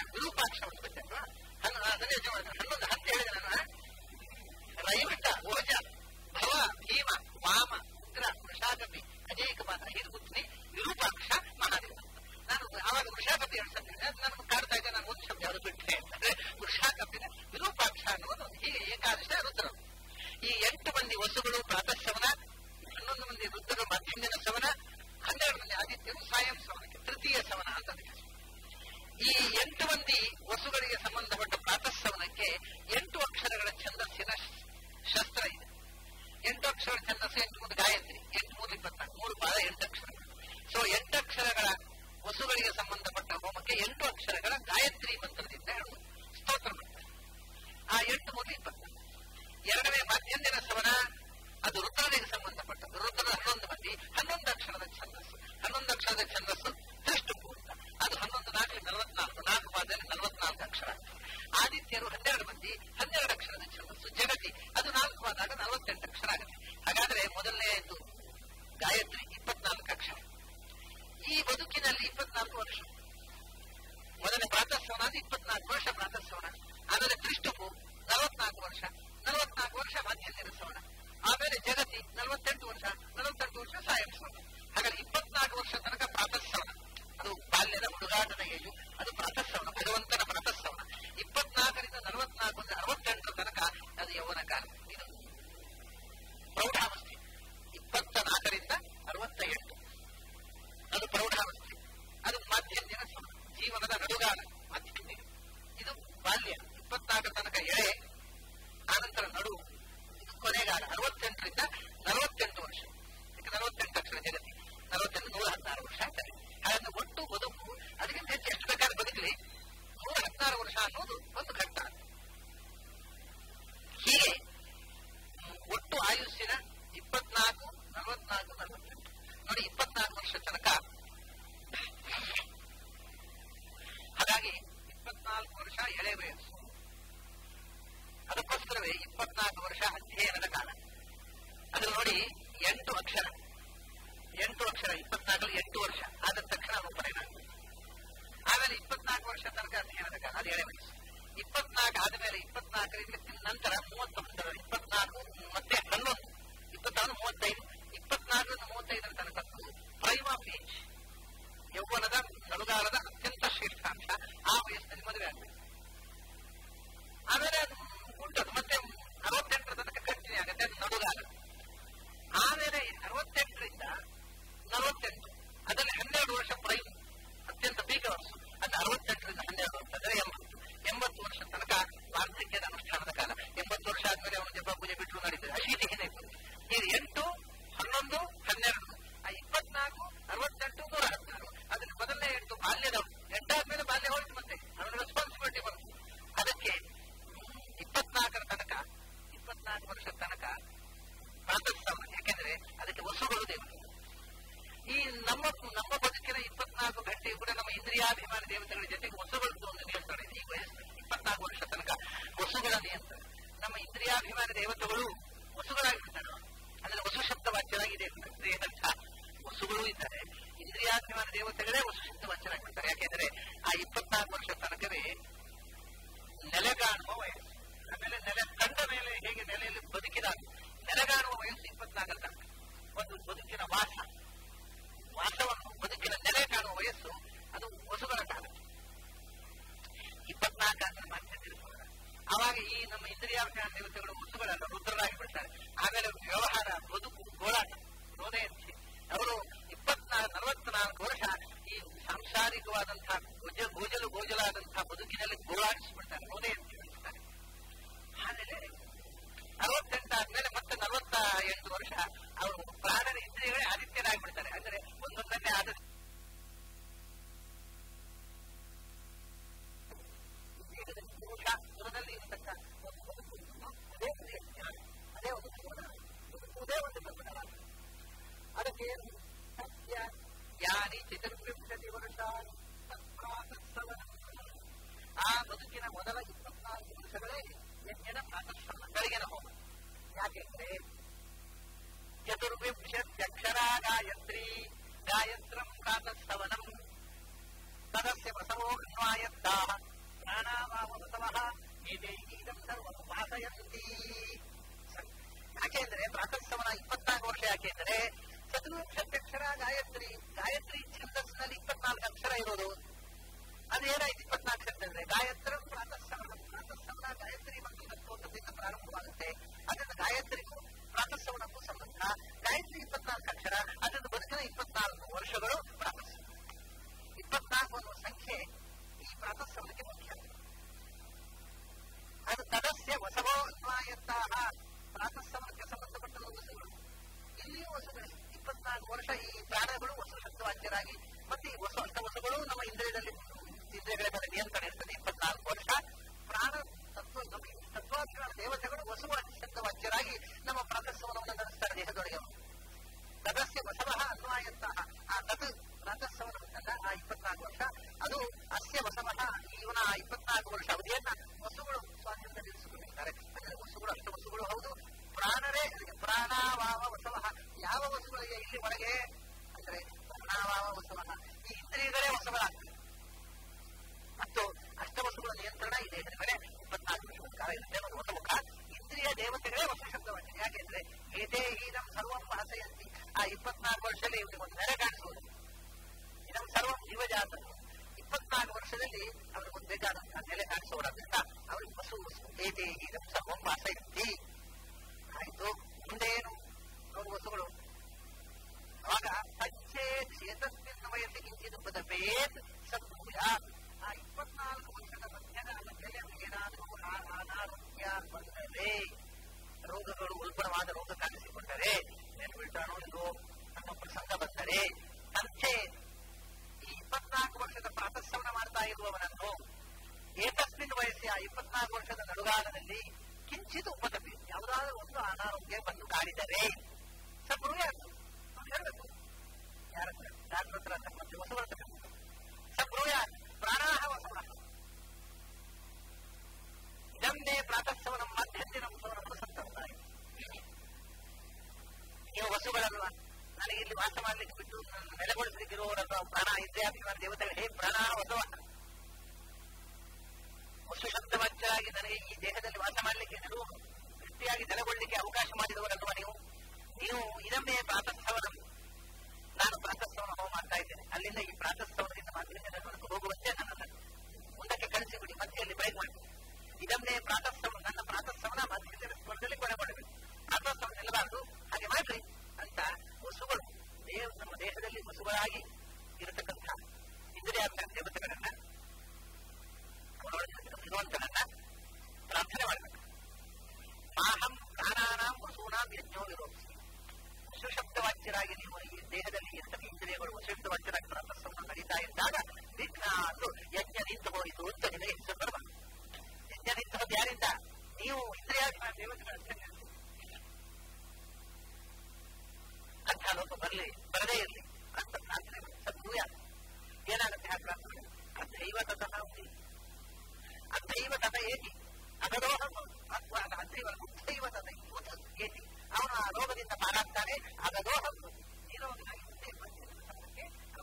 ಈ ಎಂಟು ಮಂದಿ ವಸುಗಳಿಗೆ ಸಂಬಂಧಪಟ್ಟ ಪ್ರಾತಃಸವನಕ್ಕೆ ಎಂಟು ಅಕ್ಷರಗಳ ಛಂದಸ್ಸಿನ ಶಸ್ತ್ರ ಇದೆ ಎಂಟು ಅಕ್ಷರ ಛಂದಸ್ಸು ಎಂಟು ಮೂರು ಗಾಯತ್ರಿ ಎಂಟು ಮೂರು ಇಪ್ಪತ್ನಾಲ್ಕು ಮೂರು ಪಾದ ಎಂಟು ಅಕ್ಷರಗಳು ಸೊ ಎಂಟು ಅಕ್ಷರಗಳ ವಸುಗಳಿಗೆ ಸಂಬಂಧಪಟ್ಟ ಹೋಮಕ್ಕೆ ಎಂಟು ಅಕ್ಷರಗಳ ಗಾಯತ್ರಿ ಮಂತ್ರದಿಂದ ಹೇಳುವುದು ಸ್ತೋತ್ರ ಮಾಡ್ತಾರೆ ಆ ಎಂಟು ಮೂರು ಇಪ್ಪತ್ನಾಲ್ಕು ಎರಡನೇ ಮಧ್ಯಂದಿನ ಸವನ ಅದು ರುದ್ರನಿಗೆ ಸಂಬಂಧಪಟ್ಟದ್ದು ರುದ್ರದ ಹನ್ನೊಂದು ಮಂದಿ ಹನ್ನೊಂದು ಅಕ್ಷರದ ಛಂದಸ್ಸು ಹನ್ನೊಂದು ಅಕ್ಷರದ ಛಂದಸ್ಸು ದೃಷ್ಟಪು ಅಂತ ಅದು ಹನ್ನೊಂದು ನಾಲ್ಕು ನಲವತ್ನಾಲ್ಕು ನಾಲ್ಕು ಪಾದಲ್ಲಿ ನಲವತ್ನಾಲ್ಕು ಅಕ್ಷರ ಆದಿತ್ಯರು ಹನ್ನೆರಡು ಮಂದಿ ಹನ್ನೆರಡು ಅಕ್ಷರದ ಛಂದಸ್ಸು ಜಗತಿ ಅದು ನಾಲ್ಕು ಆದಾಗ ನಲವತ್ತೆಂಟು ಅಕ್ಷರ ಆಗುತ್ತೆ ಹಾಗಾದ್ರೆ ಮೊದಲನೆಯದು ಗಾಯತ್ರಿ ಇಪ್ಪತ್ನಾಲ್ಕು ಅಕ್ಷರ ಈ ಬದುಕಿನಲ್ಲಿ ಇಪ್ಪತ್ನಾಲ್ಕು ವರ್ಷ ಮೊದಲನೇ ಪ್ರಾತಃಸವನ ಅದು ಇಪ್ಪತ್ನಾಲ್ಕು ವರ್ಷ ಪ್ರಾತಃಸವನ ಆಮೇಲೆ ತ್ರಿಷ್ಟುಪು ನಲವತ್ನಾಲ್ಕು ವರ್ಷ ನಲವತ್ನಾಲ್ಕು ವರ್ಷ ಮಧ್ಯಂದಿನ ಸವನ ಆಮೇಲೆ ಜಗತಿ ನಲವತ್ತೆಂಟು ವರ್ಷ ನಲವತ್ತೆಂಟು ವರ್ಷ ಸಾಯಂ ಸವನ ಹಾಗಾಗಿ ಇಪ್ಪತ್ನಾಲ್ಕು ವರ್ಷ ತನಕ ಪ್ರಾತಃಸವನ ಅದು ಬಾಲ್ಯದ ಹುಡುಗಾಟದ ಏಜು ಅದು ಪ್ರಾತಃಸವನ ಭಗವಂತನ ಪ್ರಾತಃಸವನ ಇಪ್ಪತ್ನಾಲ್ಕರಿಂದ ನಲವತ್ನಾಲ್ಕು ಅಂದ್ರೆ ಅರವತ್ತೆಂಟರ ತನಕ ಅದು ಯೌವನ ಕಾಲ ಇದು ಪ್ರೌಢಾವಸ್ಥೆ ಇಪ್ಪತ್ತ ನಾಲ್ಕರಿಂದ ಅರವತ್ತ ಎಂಟು ಅದು ಪ್ರೌಢಾವಸ್ಥೆ ಅದು ಮಧ್ಯಂದಿನ ಸವನ ಜೀವನದ ನಡುಗಾಲ ಮಧ್ಯಂದಿನ ಇದು ಬಾಲ್ಯ ಇಪ್ಪತ್ನಾಲ್ಕು ತನಕ ಎಳೆ ಆನಂತರ ನಡು ಇದು ಕೊನೆಗಾಲ ಅರವತ್ತೆಂಟರಿಂದ ನಲವತ್ತೆಂಟು ವರ್ಷ ಈಗ ನಲವತ್ತೆಂಟು ಅಕ್ಷರ ಜಗತಿ ನಲವತ್ತೆಂಟು ನೂರ ಹದಿನಾರು ವರ್ಷ ಆಗ್ತದೆ ಹಾಗಾಗಿ ಒಟ್ಟು ಬದುಕು ಅದಕ್ಕಿಂತ ಹೆಚ್ಚು ಎಷ್ಟು ಬೇಕಾದ್ರೆ ಬದುಕಲಿ ನೂರ ಹದಿನಾರು ವರ್ಷ ಅನ್ನೋದು ಒಂದು ಘಟ್ಟ ಹೀಗೆ ಒಟ್ಟು ಆಯುಷ್ಯನ ಇಪ್ಪತ್ನಾಲ್ಕು ನಲವತ್ನಾಲ್ಕು ನಲವತ್ತೆಂಟು ನೋಡಿ ಇಪ್ಪತ್ನಾಲ್ಕು ವರ್ಷ ತನಕ ಹಾಗಾಗಿ ಇಪ್ಪತ್ನಾಲ್ಕು ವರ್ಷ ಎಳೆ ವಯಸ್ಸು ಅದಕ್ಕೋಸ್ಕರವೇ ಇಪ್ಪತ್ನಾಲ್ಕು ವರ್ಷ ಅಧ್ಯಯನದ ಕಾಲ ಅದು ನೋಡಿ ಎಂಟು ಅಕ್ಷರ ಎಂಟು ಅಕ್ಷರ ಇಪ್ಪತ್ನಾಲ್ಕು ಎಂಟು ವರ್ಷ ಆದ ತಕ್ಷಣ ರೂಪರೇನಾಗ ಆಮೇಲೆ ಇಪ್ಪತ್ನಾಲ್ಕು ವರ್ಷ ತನಕ ಅಧ್ಯಯನದ ಕಾಲ ಅದು ಎಳೆ ವಯಸ್ಸು ಇಪ್ಪತ್ನಾಲ್ಕು ಆದಮೇಲೆ ಇಪ್ಪತ್ನಾಲ್ಕರಿಂದ ನಂತರ ಮೂವತ್ತೊಂದರ ಇಪ್ಪತ್ನಾಲ್ಕು ಮತ್ತೆ ಹನ್ನೊಂದು ಇಪ್ಪತ್ತಾರು ಮೂವತ್ತೈದು ಇಪ್ಪತ್ನಾಲ್ಕರಿಂದ ಮೂವತ್ತೈದರ ತನಕ ಪ್ರೈಮ್ ಆಫ್ ಏಜ್ ಯೌವನದ ನಡುಗಾಲದ ಅತ್ಯಂತ ಶ್ರೇಷ್ಠಾಂಶ ಆ ವಯಸ್ಸಿನಲ್ಲಿ ಮದುವೆ ಆಗಬೇಕು ಆಮೇಲೆ ಅದು ಉಂಟದು ಮತ್ತೆ ಅರವತ್ತೆಂಟರ ತನಕ ಕಂಟಿನ್ಯೂ ಆಗುತ್ತೆ ಅದು ನಡುಗಾಲ ಆಮೇಲೆ ಅರವತ್ತೆಂಟರಿಂದ ನಲವತ್ತೆಂಟು ಅದರಲ್ಲಿ ಹನ್ನೆರಡು ವರ್ಷ ಪ್ರೈಮ್ ಅತ್ಯಂತ ಪೀಕ ವರ್ಷ ಅದು ಅರವತ್ತೆಂಟರಿಂದ ಹನ್ನೆರಡು ವರ್ಷ ಅಂದರೆ ಎಂಬತ್ತು ಎಂಬತ್ತು ವರ್ಷ ತನಕ ವಾರ್ಧಕ್ಯದ ಅನುಷ್ಠಾನದ ಕಾಲ ಎಂಬತ್ತು ವರ್ಷ ಆದ್ಮೇಲೆ ಅವನು ಜಪ ಪೂಜೆ ಬಿಟ್ಟರು ನಡೀತದೆ ಅಶೀತಿ ಹಿಂದೆ ಇದು ಎಂಟು ಹನ್ನೊಂದು ಹನ್ನೆರಡು ಆ ಇಪ್ಪತ್ನಾಲ್ಕು ಅರವತ್ತೆಂಟು ನೂರ ಹದಿನಾರು ಅದ್ರ ಮೊದಲನೇ ಎಂಟು ಬಾಲ್ಯದ ಎಂಟಾದ್ಮೇಲೆ ಬಾಲ್ಯ ಹೋಯ್ತು ಮತ್ತೆ ಅವನ ರೆಸ್ಪಾನ್ಸಿಬಿಲಿಟಿ ಬಂತು ಅದಕ್ಕೆ ಇಪ್ಪತ್ನಾಲ್ಕರ ತನಕ ಇಪ್ಪತ್ನಾಲ್ಕು ವರ್ಷದ ತನಕ ಪ್ರಾತಃಸವ ಯಾಕೆಂದ್ರೆ ಅದಕ್ಕೆ ವಸುಗಳು ದೇವತೆ ಈ ನಮ್ಮ ನಮ್ಮ ಬದುಕಿನ ಇಪ್ಪತ್ನಾಲ್ಕು ಗಂಟೆ ಕೂಡ ನಮ್ಮ ಇಂದ್ರಿಯಾಭಿಮಾನ ದೇವತೆಗಳ ಜೊತೆಗೆ ವಸುಗಳದ್ದು ಒಂದು ನಿಯಂತ್ರಣ ಇದೆ ಈ ವಯಸ್ಸಲ್ಲಿ ಇಪ್ಪತ್ನಾಲ್ಕು ವರ್ಷ ತನಕ ವಸುಗಳ ನಿಯಂತ್ರಣ ನಮ್ಮ ಇಂದ್ರಿಯಾಭಿಮಾನ ದೇವತೆಗಳು ವಸುಗಳಾಗಿರ್ತಾರೆ ಅಂದ್ರೆ ವಸು ಶಬ್ದ ವಾಚ್ಯರಾಗಿದೆ ದೇಹದಂತ ವಸುಗಳು ಇದ್ದಾರೆ ಇಂದ್ರಿಯಾಭಿಮಾನ ದೇವತೆಗಳೇ ವಸು ಶಬ್ದ ವಾಚ್ಯರಾಗಿರ್ತಾರೆ ಯಾಕೆಂದ್ರೆ ಆ ಇಪ್ಪತ್ನಾಲ್ಕು ವರ್ಷ ತನಕವೇ ನೆಲೆಗಾಣುವ ವಯಸ್ಸು ಆಮೇಲೆ ನೆಲೆ ಕಂಡ ಮೇಲೆ ಹೇಗೆ ನೆಲೆಯಲ್ಲಿ ಬದುಕಿದಾಗ ನೆಲೆಗಾಣುವ ವಯಸ್ಸು ಇಪ್ಪತ್ನಾಲ್ಕರ ತನಕ ಒಂದು ಬದುಕಿನ ವಾಸ ವಾಸವನ್ನು ಬದುಕಿನ ನೆಲೆ ಕಾಣುವ ವಯಸ್ಸು ಅದು ವಸುಗಳ ಕಾಲ ಇಪ್ಪತ್ನಾಲ್ಕು ಆದ್ಮೇಲೆ ಮತ್ತೆ ತಿರುಗುವಾಗ ಆವಾಗ ಈ ನಮ್ಮ ಇಂದ್ರಿಯಾಭಿಮಾನ ದೇವತೆಗಳು ವಸುಗಳನ್ನ ರುದ್ರರಾಗಿ ಬಿಡ್ತಾರೆ ಆಮೇಲೆ ವ್ಯವಹಾರ ಬದುಕು ಗೋಳಾಟ ರೋದಯಂತಿ ಅವರು ಇಪ್ಪತ್ನಾಲ್ಕು ನಲವತ್ನಾಲ್ಕು ವರ್ಷ ಈ ಸಾಂಸಾರಿಕವಾದಂತಹ ಗೋಜ ಗೋಜಲು ಗೋಜಲಾದಂತಹ ಬದುಕಿನಲ್ಲಿ ಗೋಳಾಡಿಸಿಬಿಡ್ತಾರೆ ರೋದಯಂತಿ ಬಿಡ್ತಾರೆ ಆಮೇಲೆ ಅರವತ್ತೆಂಟಾದ್ಮೇಲೆ ಮತ್ತೆ ನಲವತ್ತ ಎಂಟು ವರ್ಷ ಅವರು ಪ್ರಾಣದ ಇಂದ್ರಿಯಗಳೇ ಆದಿತ್ಯರಾಗ್ಬಿಡ್ತಾರೆ ಅಂದ್ರೆ ಒಂದೊಂದನ್ನೇ ಆದ ಪುರುಷ ಗುಣದಲ್ಲಿ ಇರತಕ್ಕ ಒಂದು ಬದುಕು ಅದೇ ಒಂದು ಯಜ್ಞ, ಅದೇ ಒಂದು ಜೀವನ ಬದುಕುವುದೇ ಒಂದು ಪ್ರಕರಣ ಅದಕ್ಕೆ ಸತ್ಯ ಯಾನಿ ಚತುರ್ವಿಂಶತಿ ವರ್ಷ ತತ್ಪ್ರಾತಃಸವನ ಆ ಬದುಕಿನ ಮೊದಲ ಇಪ್ಪತ್ನಾಲ್ಕು ವರ್ಷಗಳೇ ಯಜ್ಞದ ಪ್ರಾತಃಸವನ ಬೆಳಗಿನ ಹೋಮ ಯಾಕೆಂದ್ರೆ ಚತುರ್ವಿಂಶತ್ಯಕ್ಷರ ಗಾಯತ್ರಿ ಗಾಯತ್ರಂ ಪ್ರಾತಃಸವನಂ ತದಸ್ಯ ಬಸವೋ ಅನ್ವಾಯತ್ತಾಹ ಪ್ರಾಣಾವಾಮ ಬಸವಃ ಏತೈಕೀದಂ ಸರ್ವಂ ವಾಸಯಂತಿ ಯಾಕೆಂದ್ರೆ ಪ್ರಾತಃಸವನ ಇಪ್ಪತ್ನಾಲ್ಕು ವರ್ಷ ಯಾಕೆಂದ್ರೆ ಚತುರ್ವಿಂಶತ್ಯಕ್ಷರ ಗಾಯತ್ರಿ ಗಾಯತ್ರಿ ಛಂದಸ್ಸಿನಲ್ಲಿ ಇಪ್ಪತ್ನಾಲ್ಕು ಅಕ್ಷರ ಇರೋದು ಅದೇನಾಯ್ತು ಇಪ್ಪತ್ನಾಲ್ಕು ಅಂತಂದ್ರೆ ಗಾಯತ್ರಂ ಪ್ರಾತಃಸವನ ಪ್ರಾತಃಸವನ ಗಾಯತ್ರಿ ಮಂತ್ರದ ಸ್ತೋತ್ರದಿಂದ ಪ್ರಾರಂಭವಾಗುತ್ತೆ ಅದರಿಂದ ಗಾಯತ್ರಿಗೂ ಪ್ರಾತಃಸವನಕ್ಕೂ ಸಂಬಂಧ ಗಾಯತ್ರಿ ಇಪ್ಪತ್ನಾಲ್ಕು ಅಕ್ಷರ ಅದರಿಂದ ಬದುಕಿನ ಇಪ್ಪತ್ನಾಲ್ಕು ವರ್ಷಗಳು ಪ್ರಾತಃಸವನ ಇಪ್ಪತ್ನಾಲ್ಕು ಅನ್ನುವ ಸಂಖ್ಯೆ ಈ ಮೊದಲಾಗಿ ಮತ್ತೆ ಈ ಹೊಸ ಅಷ್ಟವಸುಗಳು ನಮ್ಮ ಇಂದ್ರಿಯದಲ್ಲಿ ಇಂದ್ರಿಯಗಳ ಮೇಲೆ ನಿಯಂತ್ರಣ ಇರ್ತದೆ ಇಪ್ಪತ್ನಾಲ್ಕು ವರ್ಷ ಪ್ರಾಣ ತತ್ವ ನಮ್ಮ ಈ ತತ್ವಾಭಿಮಾನ ದೇವತೆಗಳು ವಸುವ ಶಬ್ದವಾಚ್ಯರಾಗಿ ನಮ್ಮ ಪ್ರಾತಸ್ಸವನವನ್ನು ನಡೆಸ್ತಾರೆ ದೇಹದೊಳಗೆ ತದಸ್ಯ ವಸವಃ ಅನ್ವಾಯಂತಹ ಆ ತತ್ ಪ್ರಾತಸ್ಸವನ ಉಂಟಲ್ಲ ಆ ಇಪ್ಪತ್ನಾಲ್ಕು ವರ್ಷ ಅದು ಅಸ್ಯ ವಸವಃ ಇವನ ಆ ಇಪ್ಪತ್ನಾಲ್ಕು ವರ್ಷ ಅವಧಿಯನ್ನ ವಸುಗಳು ಸ್ವಾಧೀನದಲ್ಲಿ ಇರಿಸಿಕೊಂಡಿರ್ತಾರೆ ಅಂದ್ರೆ ವಸುಗಳು ಅಷ್ಟ ವಸುಗಳು ಹೌದು ಪ್ರಾಣರೇ ಅದಕ್ಕೆ ಪ್ರಾಣಾವಾವ ವಸವಃ ಯಾವ ವಸುಗಳಿಗೆ ಇಲ್ಲಿ ಒಳಗೆ ಅಂದ್ರೆ ಪ್ರಾಣಾವಾವ ವಸವಃ ಈ ಇಂದ್ರಿಯಗಳೇ ವಸವರಾಗ್ತದೆ ಮತ್ತು ಅಷ್ಟವಸುಗಳ ನಿಯಂತ್ರಣ ಈ ದೇಹದ ಮೇಲೆ ಇಪ್ಪತ್ನಾಲ್ಕು ವರ್ಷಗಳ ಕಾಲ ಇರುತ್ತೆ ಅನ್ನೋದು ಒಂದು ಮುಖ ಇಂದ್ರಿಯ ದೇವತೆಗಳೇ ಹೊಸ ಶಬ್ದವಾಗಿದೆ ಯಾಕೆಂದ್ರೆ ಏತೇ ಇದಂ ಸರ್ವಂ ಭಾಸೆಯಂತಿ ಆ ಇಪ್ಪತ್ನಾಲ್ಕು ವರ್ಷದಲ್ಲಿ ಇವರಿಗೆ ಒಂದು ನೆರೆ ಕಾಣಿಸುವುದು ಇದಂ ಸರ್ವಂ ಜೀವಜಾತ ಇಪ್ಪತ್ನಾಲ್ಕು ವರ್ಷದಲ್ಲಿ ಅವರಿಗೊಂದು ಬೇಕಾದಂತಹ ನೆಲೆ ಕಾಣಿಸುವುದರಿಂದ ಅವರಿಗೆ ವಸು ವಸು ಏತೇ ಇದಂ ಸರ್ವಂ ಭಾಸೆಯಂತಿ ಆಯ್ತು ಮುಂದೆ ಏನು ಅವರು ವಸುಗಳು ಆಗ ಪಂಚೇತ್ ಚೇತಸ್ಮಿನ್ ವಯಸ್ಸಿ ಕಿಂಚಿತ್ ಪದಪೇತ್ ಸದ್ಭೂಯ ಆ ಇಪ್ಪತ್ನಾಲ್ಕು ವರ್ಷದ ಮಧ್ಯದ ಮಧ್ಯದಲ್ಲಿ ಅವರಿಗೆ ಏನಾದರೂ ಅನಾರೋಗ್ಯ ಬಂದರೆ ರೋಗಗಳು ಉಲ್ಬಣವಾದ ರೋಗ ಕಾಣಿಸಿಕೊಂಡರೆ ನೆನ್ಬಿಡ್ತಾನೋ ಇಲ್ಲೋ ನಮ್ಮ ಪ್ರಸಂಗ ಬಂದರೆ ಪಂಚೆ ಈ ಇಪ್ಪತ್ನಾಲ್ಕು ವರ್ಷದ ಪ್ರಾತಸ್ಸವನ ಮಾಡ್ತಾ ಇರುವವನನ್ನು ಏಕಸ್ಮಿನ್ ವಯಸ್ಸಿನ ಇಪ್ಪತ್ನಾಲ್ಕು ವರ್ಷದ ನಡುಗಾಲದಲ್ಲಿ ಕಿಂಚಿತ್ ಉಪತಪಿ ಯಾವುದಾದ್ರೂ ಒಂದು ಅನಾರೋಗ್ಯ ಬಂದು ಕಾಡಿದರೆ ಸಬ್ರೂಯ ಹೇಳಬೇಕು ಯಾರ ಹತ್ರ ಡಾಕ್ಟರ್ ಹತ್ರ ಅಂತ ಮತ್ತೆ ಹೊಸವರ ಹತ್ರ ಸಬ್ರೂಯ ಪ್ರಾಣಾಹ ವಸವ ಇದನ್ನೇ ಪ್ರಾತಃಸವನ ಮಧ್ಯಂದಿನ ಸವನವನ್ನು ಸಂತರ್ತಾರೆ ನೀವು ವಸುಗಳಲ್ವಾ ನನಗೆ ಇಲ್ಲಿ ವಾಸ ಮಾಡ್ಲಿಕ್ಕೆ ಬಿಟ್ಟು ನನ್ನ ನೆಲೆಗೊಳಿಸಲಿಕ್ಕೆ ಇರುವವರಲ್ವಾ ಪ್ರಾಣ ಇಂದ್ರಿಯಾಭಿಮಾನ ದೇವತೆಗಳು ಹೇ ಪ್ರಾಣ ವಸವ ವಸು ಶಬ್ದವಚ್ಚಾಗಿ ನನಗೆ ಈ ದೇಹದಲ್ಲಿ ವಾಸ ಮಾಡಲಿಕ್ಕೆ ನೀವು ಗಟ್ಟಿಯಾಗಿ ನೆಲೆಗೊಳ್ಳಲಿಕ್ಕೆ ಅವಕಾಶ ಮಾಡಿದವರಲ್ವಾ ನೀವು ನೀವು ಇದನ್ನೇ ಪ್ರಾತಃಸವನ ನಾನು ಪ್ರಾತಃಸವನ ಹೋಮ ಮಾಡ್ತಾ ಇದ್ದೇನೆ ಅಲ್ಲಿಂದ ಈ ಪ್ರಾತಃಸವನದಿಂದ ಮಾತೃಕೆ ನಡುವಕ್ಕೆ ಹೋಗುವಂತೆ ನನ್ನನ್ನು ಮುಂದಕ್ಕೆ ಕಳಿಸಿಬಿಡಿ ಮಧ್ಯೆಯಲ್ಲಿ ಬ್ರೇಕ್ ಮಾಡಿ ಇದನ್ನೇ ಪ್ರಾತಃಸವನ ನನ್ನ ಪ್ರಾತಃಸವನ ಮಧ್ಯದ ಸ್ವರದಲ್ಲಿ ಕೊನೆ ಮಾಡಬೇಕು ಪ್ರಾತಃಸವನ ನಿಲ್ಲಬಾರದು ಹಾಗೆ ಮಾಡ್ರಿ ಅಂತ ವಸುಗಳು ದೇವ ನಮ್ಮ ದೇಹದಲ್ಲಿ ವಸುಗಳಾಗಿ ಇರತಕ್ಕಂಥ ಇಂದ್ರಿಯಾಭಿಮಾನ ದೇವತೆಗಳನ್ನ ಅವರೊಳಗಿರತಕ್ಕಂಥ ಭಗವಂತನನ್ನ ಪ್ರಾರ್ಥನೆ ಮಾಡಬೇಕು ಮಾಹಂ ಪ್ರಾಣಾನಾಂ ವಸೂನಾಂ ಯಜ್ಞೋ ವಿರೋಧಿಸಿ ಸುಶಬ್ದವಾಚ್ಯರಾಗಿ ನೀವು ಈ ದೇಹದಲ್ಲಿ ಇರ್ತಕ್ಕ ಇಂದ್ರಿಯಗಳು ಸುಶಬ್ದವಾಚ್ಯರಾಗಿ ಪ್ರಾತಸ್ಸವನ್ನು ನಡೀತಾ ಇದ್ದಾಗ ವಿಘ್ನ ಅಂದು ಯಜ್ಞ ನಿಂತು ಹೋಯಿತು ಅಂತ ನಿಮಗೆ ಹೆಸರು ಬರಬಾರದು ಯಜ್ಞ ನಿಂತು ಹೋದ ಯಾರಿಂದ ನೀವು ಇಂದ್ರಿಯಾಭಿಮಾನ ದೇವತೆಗಳ ಅಂಥ ಲೋಕ ಬರಲಿ ಬರದೇ ಇರಲಿ ಅಂತ ಪ್ರಾರ್ಥನೆ ಮಾಡಿ ಸದ್ಭೂಯ ಏನಾಗುತ್ತೆ ಆ ಪ್ರಾರ್ಥನೆ ಅದೈವ ತತಃ ಉಂಟಿ ಅದೈವ ತತ ಏತಿ ಅಗದೋಹಂ ಅಥವಾ ಅದೈವ ಉತ್ತೈವ ತತ ಉತ್ ಏತಿ ಅವನು ಆ ರೋಗದಿಂದ ಪಾರಾಗ್ತಾನೆ ಅಗದೋಹಂ ನಿರೋಧನಾಗಿ ಮುಂದೆ ಬಂದಿದ್ದಕ್ಕೆ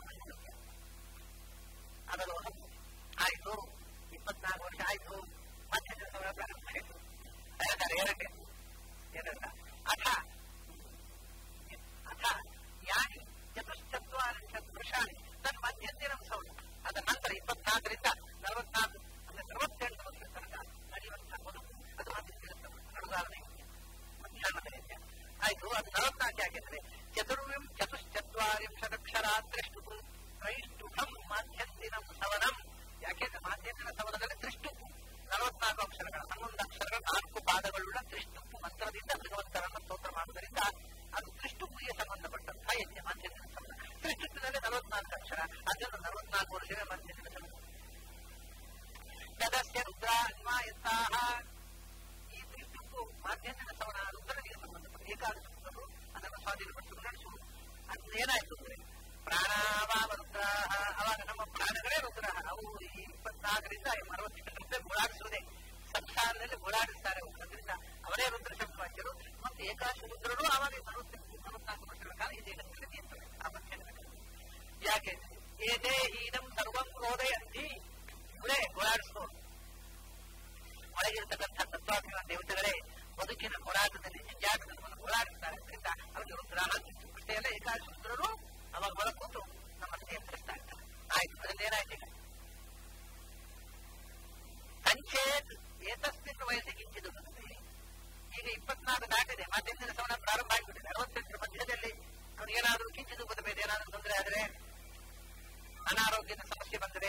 ಅಗದೋಹಂ ಆಯ್ತು ಇಪ್ಪತ್ನಾಲ್ಕು ವರ್ಷ ಆಯ್ತು ಮತ್ತೆ ದಿವಸಗಳ ಪ್ರಾರಂಭ ಆಯ್ತು ಹೇಳ್ತಾರೆ ಏನಕ್ಕೆ ಏನಂತ ಅಥ ಅಥ ಯಾನಿ ಚತುಶ್ಚತ್ವಾರಿಂಶತ್ ವರ್ಷಾಣಿ ತನ್ನ ಮಧ್ಯಂದಿನ ಸೌಂಡ್ ಅದ ನಂತರ ಇಪ್ಪತ್ನಾಲ್ಕರಿಂದ ನಲವತ್ನಾಲ್ಕು ಅಂದ್ರೆ ನಲವತ್ತೆಂಟು ವರ್ಷದ ತನಕ ನಡೆಯುವಂತಹ ಬದುಕು ಅದು ಮಧ್ಯಂದಿನ ನಡುಗಾಲನೆ ಮಧ್ಯಾಹ್ನದ ಯಜ್ಞ ಆಯ್ತು ಅದು ನಲವತ್ನಾಲ್ಕು ಯಾಕೆಂದ್ರೆ ಚತುರ್ವಿಂ ಚತುಶ್ಚತ್ವಾರಿಂಶದಕ್ಷರ ತ್ರಿಷ್ಟು ತ್ರೈಷ್ಟುಭಂ ಮಾಧ್ಯಂದಿನಂ ಸವನಂ ಯಾಕೆಂದ್ರೆ ಮಾಧ್ಯಂದಿನ ಸವನದಲ್ಲಿ ತ್ರಿಷ್ಟುಪು ನಲವತ್ನಾಲ್ಕು ಅಕ್ಷರಗಳ ಹನ್ನೊಂದು ಅಕ್ಷರಗಳ ನಾಲ್ಕು ಪಾದಗಳುಳ್ಳ ತ್ರಿಷ್ಟುಪು ಮಂತ್ರದಿಂದ ಭಗವಂತರನ್ನು ಸ್ತೋತ್ರ ಮಾಡುವುದರಿಂದ ಅದು ತ್ರಿಷ್ಟುಪುಗೆ ಸಂಬಂಧಪಟ್ಟಂತಹ ಯಜ್ಞ ಮಾಧ್ಯಂದಿನ ಸವನ ತ್ರಿಷ್ಟುಪಿನಲ್ಲಿ ನಲವತ್ನಾಲ್ಕು ಅಕ್ಷರ ಅದನ್ನು ನಲವತ್ನಾಲ್ಕು ವರ್ಷವೇ ಮಾಧ್ಯಂದಿನ ಸವನ ತದಸ್ಯ ರುದ್ರ ಅನ್ವಾಯಂತಹ ಈ ತ್ರಿಷ್ಟುಪು ಮಾಧ್ಯಂದಿನ ಸವನ ರುದ್ರನಿಗೆ ಸಂಬಂಧಪಟ್ಟ ಏಕಾದಶ ರುದ್ರರು ಅದನ್ನು ಸ್ವಾಧೀನಪಡಿಸಲು ನಡೆಸುವುದು ಅದು ಏನಾಯ್ತು ಅಂದ್ರೆ ಪ್ರಾಣಾವಾಮ ರುದ್ರ ಅವಾಗ ನಮ್ಮ ಪ್ರಾಣಗಳೇ ರುದ್ರ ಅವು ಈ ಇಪ್ಪತ್ನಾಲ್ಕರಿಂದ ಅರವತ್ತೆಂಟರಿಂದ ಓಡಾಡಿಸುವುದೇ ಸಂಸಾರದಲ್ಲಿ ಓಡಾಡಿಸ್ತಾರೆ ಅದರಿಂದ ಅವರೇ ರುದ್ರ ಶಬ್ದವಾಚ್ಯರು ಮತ್ತು ಏಕಾಶ ರುದ್ರರು ಆವಾಗ ನಲವತ್ತೆಂಟು ನಲವತ್ನಾಲ್ಕು ವರ್ಷಗಳ ಕಾಲ ಇದೇ ನಿಯಂತ್ರಣ ಆ ಮಧ್ಯಾಹ್ನ ಯಾಕೆ ಏದೇ ಹೀನಂ ಸರ್ವಂ ಕ್ರೋಧಯಂತಿ ಇವರೇ ಓಡಾಡಿಸುವವರು ಒಳಗಿರತಕ್ಕಂಥ ತತ್ವಾಭಿಮಾನ ದೇವತೆಗಳೇ ಬದುಕಿನ ಹೋರಾಟದಲ್ಲಿ ಜಂಜಾಟದಲ್ಲಿ ಹೋರಾಡಿಸ್ತಾರೆ ಅದರಿಂದ ಅವರಿಗೆ ರುದ್ರ ಅಂತಿತ್ತು ಅಷ್ಟೇ ಅಲ್ಲ ಏಕಾದಶ ರುದ್ರರು ಅವಾಗ ಹೊರ ಕೂತು ನಮ್ಮನ್ನು ನಿಯಂತ್ರಿಸ್ತಾ ಇರ್ತಾರೆ ಆಯ್ತು ಅದರಿಂದ ಏನಾಯ್ತು ಈಗ ಪಂಚೇತ್ ಏತಸ್ಮಿನ್ ವಯಸ್ಸಿಗೆ ಕಿಂಚಿದು ಈಗ ಇಪ್ಪತ್ನಾಲ್ಕು ದಾಟಿದೆ ಮಧ್ಯಂದಿನ ಸವನ ಪ್ರಾರಂಭ ಆಗಿಬಿಟ್ಟಿದೆ ಅರವತ್ತೆಂಟರ ಮಧ್ಯದಲ್ಲಿ ಅವ್ರಿಗೇನಾದ್ರೂ ಕಿಂಚಿದು ಬದಬೇದೆ ಏನಾದ್ರೂ ತೊಂದರೆ ಆದರೆ ಅನಾರೋಗ್ಯದ ಸಮಸ್ಯೆ ಬಂದರೆ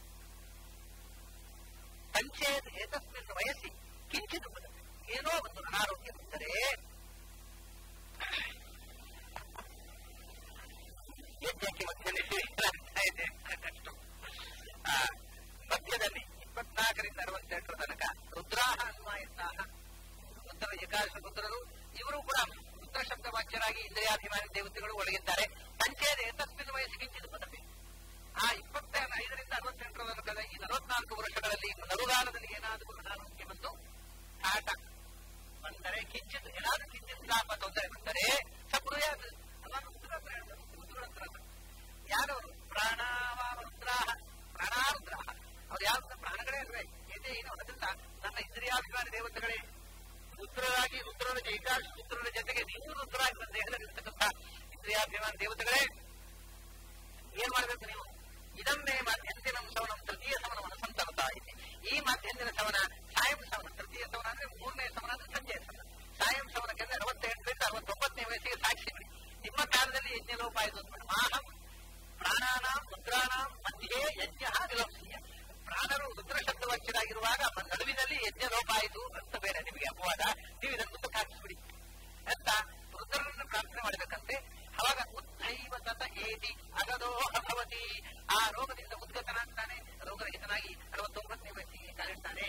ಪಂಚೇತ್ ಏತಸ್ಮಿನ್ ವಯಸ್ಸಿ ಕಿಂಚಿದು ಬದಬೇಕು ಏನೋ ಒಂದು ಅನಾರೋಗ್ಯ ಬಂದರೆ ಯಾಕೆ ಮಧ್ಯದಲ್ಲಿ ಆಗ್ತಾ ಇದೆ ಕಷ್ಟ ಆ, ಮಧ್ಯದಲ್ಲಿ ಇಪ್ಪತ್ನಾಲ್ಕರಿಂದ ಅರವತ್ತೆಂಟರ ತನಕ ರುದ್ರಾಹ ಅನ್ವಾಯಂತಹ ರುದ್ರ ಏಕಾದಶ ರುದ್ರರು ಇವರು ಕೂಡ ರುದ್ರ ಶಬ್ದ ವಾಚ್ಯರಾಗಿ ಇಂದ್ರಿಯಾಭಿಮಾನಿ ದೇವತೆಗಳು ಒಳಗಿದ್ದಾರೆ ಸಂಚೇದೆ ತಸ್ಮಿನ್ ವಯಸ್ಸು ಕಿಂಚಿತ್ ಪದವಿ ಆ ಇಪ್ಪತ್ತ ಐದರಿಂದ ಅರವತ್ತೆಂಟರ ತನಕದ ಈ ನಲವತ್ನಾಲ್ಕು ವರ್ಷಗಳಲ್ಲಿ ನಡುಗಾಲದಲ್ಲಿ ಏನಾದರೂ ಅನಾರೋಗ್ಯ ಬಂದು ಆಟ ಬಂದರೆ ಕಿಂಚಿತ್ ಏನಾದರೂ ಕಿಂಚಿತ್ ಲಾಭ ತೊಂದರೆ ಬಂದರೆ ಸಬ್ರುಯಾದ ಅವಾಗ ರುದ್ರ ಹತ್ರ ಹೇಳ್ತಾರೆ, ರುದ್ರ ಹತ್ರ ಅಲ್ಲ. ಯಾರು ಪ್ರಾಣಾವಾಮ ರುದ್ರಾಹ ಪ್ರಾಣಾರುದ್ರಾಹ ಅವ್ರು ಯಾರು ಪ್ರಾಣಗಳೇ ಅಲ್ವೇ ಎದೆ ಏನು ಅದರಿಂದ ನನ್ನ ಇಂದ್ರಿಯಾಭಿಮಾನಿ ದೇವತೆಗಳೇ ರುದ್ರರಾಗಿ ರುದ್ರರ ಜೈಕಾಶ ರುದ್ರರ ಜೊತೆಗೆ ನೀವು ರುದ್ರಾಗಿ ನನ್ನ ದೇಹದಲ್ಲಿರ್ತಕ್ಕಂಥ ಇಂದ್ರಿಯಾಭಿಮಾನಿ ದೇವತೆಗಳೇ ಏನ್ ಮಾಡ್ಬೇಕು ನೀವು ಇದನ್ನೇ ಮಧ್ಯಂತಿನ ಸವನಂ ತೃತೀಯ ಸವನವನ್ನು ಸಂತರ್ತಾ ಇದೆ ಈ ಮಧ್ಯಂತಿನ ಸವನ ಸಾಯಂ ಸವನ ತೃತೀಯ ಸವನ ಅಂದ್ರೆ ಮೂರನೇ ಸವನ ಅಂದ್ರೆ ಸಂಜೆಯ ಸವನ ಸಾಯಂ ಸವನಕ್ಕೆ ಅಂದ್ರೆ ಅರವತ್ತೆಂಟರಿಂದ ಅರವತ್ತೊಂಬತ್ತನೇ ವಯಸ್ಸಿಗೆ ಸಾಕ್ಷಿ ಬಿಡಿ ನಿಮ್ಮ ಕಾಲದಲ್ಲಿ ಯಜ್ಞಲೋಪ ಆಯ್ತು ಅಂತ ಮಾಹಂ ಪ್ರಾಣಾನಾಂ ರುದ್ರಾನಾಂ ಮಧ್ಯೆ ಯಜ್ಞ ವಿಲಂಸೀಯ ಪ್ರಾಣರು ರುದ್ರ ಶಬ್ದವಾಚ್ಯರಾಗಿರುವಾಗ ನಡುವಿನಲ್ಲಿ ಯಜ್ಞ ಲೋಪ ಆಯಿತು ಅಂತ ಬೇರೆ ನಿಮಗೆ ಅಪವಾದ ನೀವು ಇದನ್ನು ಮುಂದಕ್ಕೆ ಹಾಕಿಸ್ಬಿಡಿ ಅಂತ ರುದ್ರರನ್ನು ಪ್ರಾರ್ಥನೆ ಮಾಡಬೇಕಂತೆ ಅವಾಗ ಉದ್ಧೈವ ತತ ಏತಿ ಅಗದೋಹ ಭವತಿ ಆ ರೋಗದಿಂದ ಉದ್ಗತನಾಗ್ತಾನೆ ರೋಗರಹಿತನಾಗಿ ಅರವತ್ತೊಂಬತ್ತನೇ ವಯಸ್ಸಿಗೆ ಕಾಲಿಡ್ತಾನೆ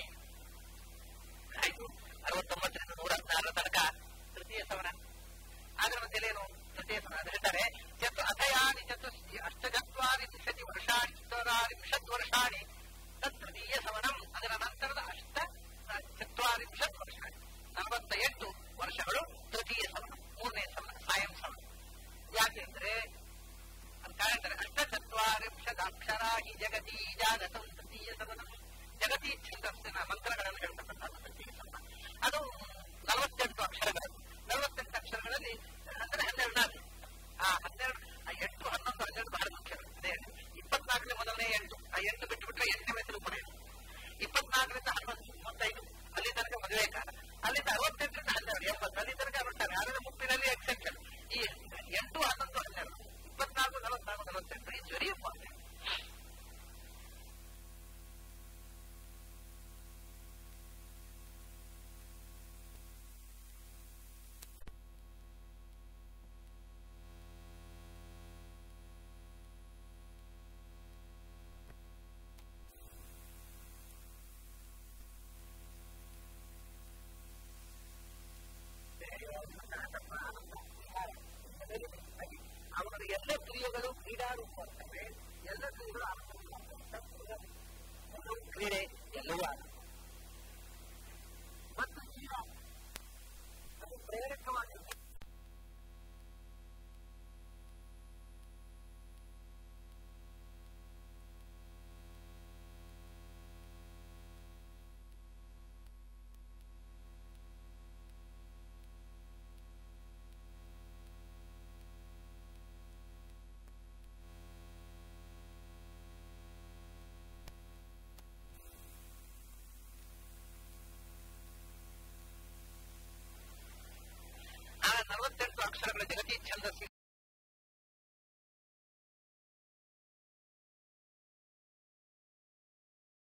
ಆಯ್ತು ಅರವತ್ತೊಂಬತ್ತರಿಂದ ನೂರ ಹದಿನಾರರ ತನಕ ತೃತೀಯ ಸವನ ಅದರ ಮಧ್ಯೆಲೇನು ತೃತೀಯ ಸವನ ಅದು ಹೇಳ್ತಾರೆ ಚತು ಅಥಯಾನಿ ಚತುಸ್ ಅಷ್ಟಚತ್ವಾರಿಂಶತಿ ವರ್ಷಾಣಿ ಚತ್ವರಾರಿಂಶತ್ ವರ್ಷಾಣಿ ತತ್ ತೃತೀಯ ಸವನಂ ಅದರ ನಂತರದ ಅಷ್ಟ ಚತ್ವಾರಿಂಶತ್ ವರ್ಷಾಣಿ ನಲವತ್ತ ಎಂಟು ವರ್ಷಗಳು ತೃತೀಯ ಸವನ ಮೂರನೇ ಸವನ ಸಾಯಂ ಸವನ ಯಾಕೆಂದ್ರೆ ಅದು ಕಾಣ್ತಾರೆ ಅಷ್ಟಚತ್ವಾರಿಂಶದಾಕ್ಷರ ಹಿ ಜಗತಿ ಜಾಗತಂ ತೃತೀಯ ಸವನ ಜಗತಿ ಛಂದಸ್ಸಿನ ಮಂತ್ರಗಳನ್ನು ಹೇಳ್ತಕ್ಕಂಥ ತೃತೀಯ ಸವನ ಅದು ನಲವತ್ತೆಂಟು ಅಕ್ಷರಗಳು ನಲವತ್ತೆಂಟು ಅಕ್ಷರಗಳಲ್ಲಿ ಅಂದ್ರೆ ಹನ್ನೆರಡು ನಾಲ್ಕು ಆ ಹನ್ನೆರಡು ಆ ಎಂಟು ಹನ್ನೊಂದು ಹನ್ನೆರಡು ಬಹಳ ಮುಖ್ಯ ಅದೇ ಇಪ್ಪತ್ನಾಲ್ಕನೇ ಮೊದಲನೇ ಎಂಟು ಆ ಎಂಟು ಬಿಟ್ಟು ಬಿಟ್ಟರೆ ಎಂಟನೇ ವಯಸ್ಸು ಕೊನೆ ಇಪ್ಪತ್ನಾಲ್ಕರಿಂದ ಹನ್ನೊಂದು ಮೊತ್ತೈದು ಅಲ್ಲಿ ತನಕ ಮದುವೆ ಕಾಲ ಅಲ್ಲಿಂದ ಅರವತ್ತೆಂಟರಿಂದ ಹನ್ನೆರಡು ಎಂಬತ್ತು ಅಲ್ಲಿ ತನಕ ಬರ್ತಾರೆ ಅದರ ಮುಪ್ಪಿನಲ್ಲಿ ಎಕ್ಸೆಪ್ಷನ್ ಈ ಎಂಟು ಹನ್ನೊಂದು ಹನ್ನೆರಡು ಇಪ್ಪತ್ನಾಲ್ಕು ನಲವತ್ನಾಲ್ಕು ನಲವತ್ತೆಂಟು ಇಸ್ ವೆರಿ ಇಂಪಾರ್ಟೆಂಟ್ ಅವರ ಎಲ್ಲ ಕ್ರಿಯೆಗಳು ಕ್ರೀಡಾರೂಪವಾಗ್ತವೆ ಎಲ್ಲ ಕ್ರಿಯೆಗಳು ಆನಂದ ಕ್ರೀಡೆ ಎಲ್ಲವೂ ಆನಂದ ಮತ್ತು ಜೀವ ಅದು ಪ್ರೇರಕವಾಗಿ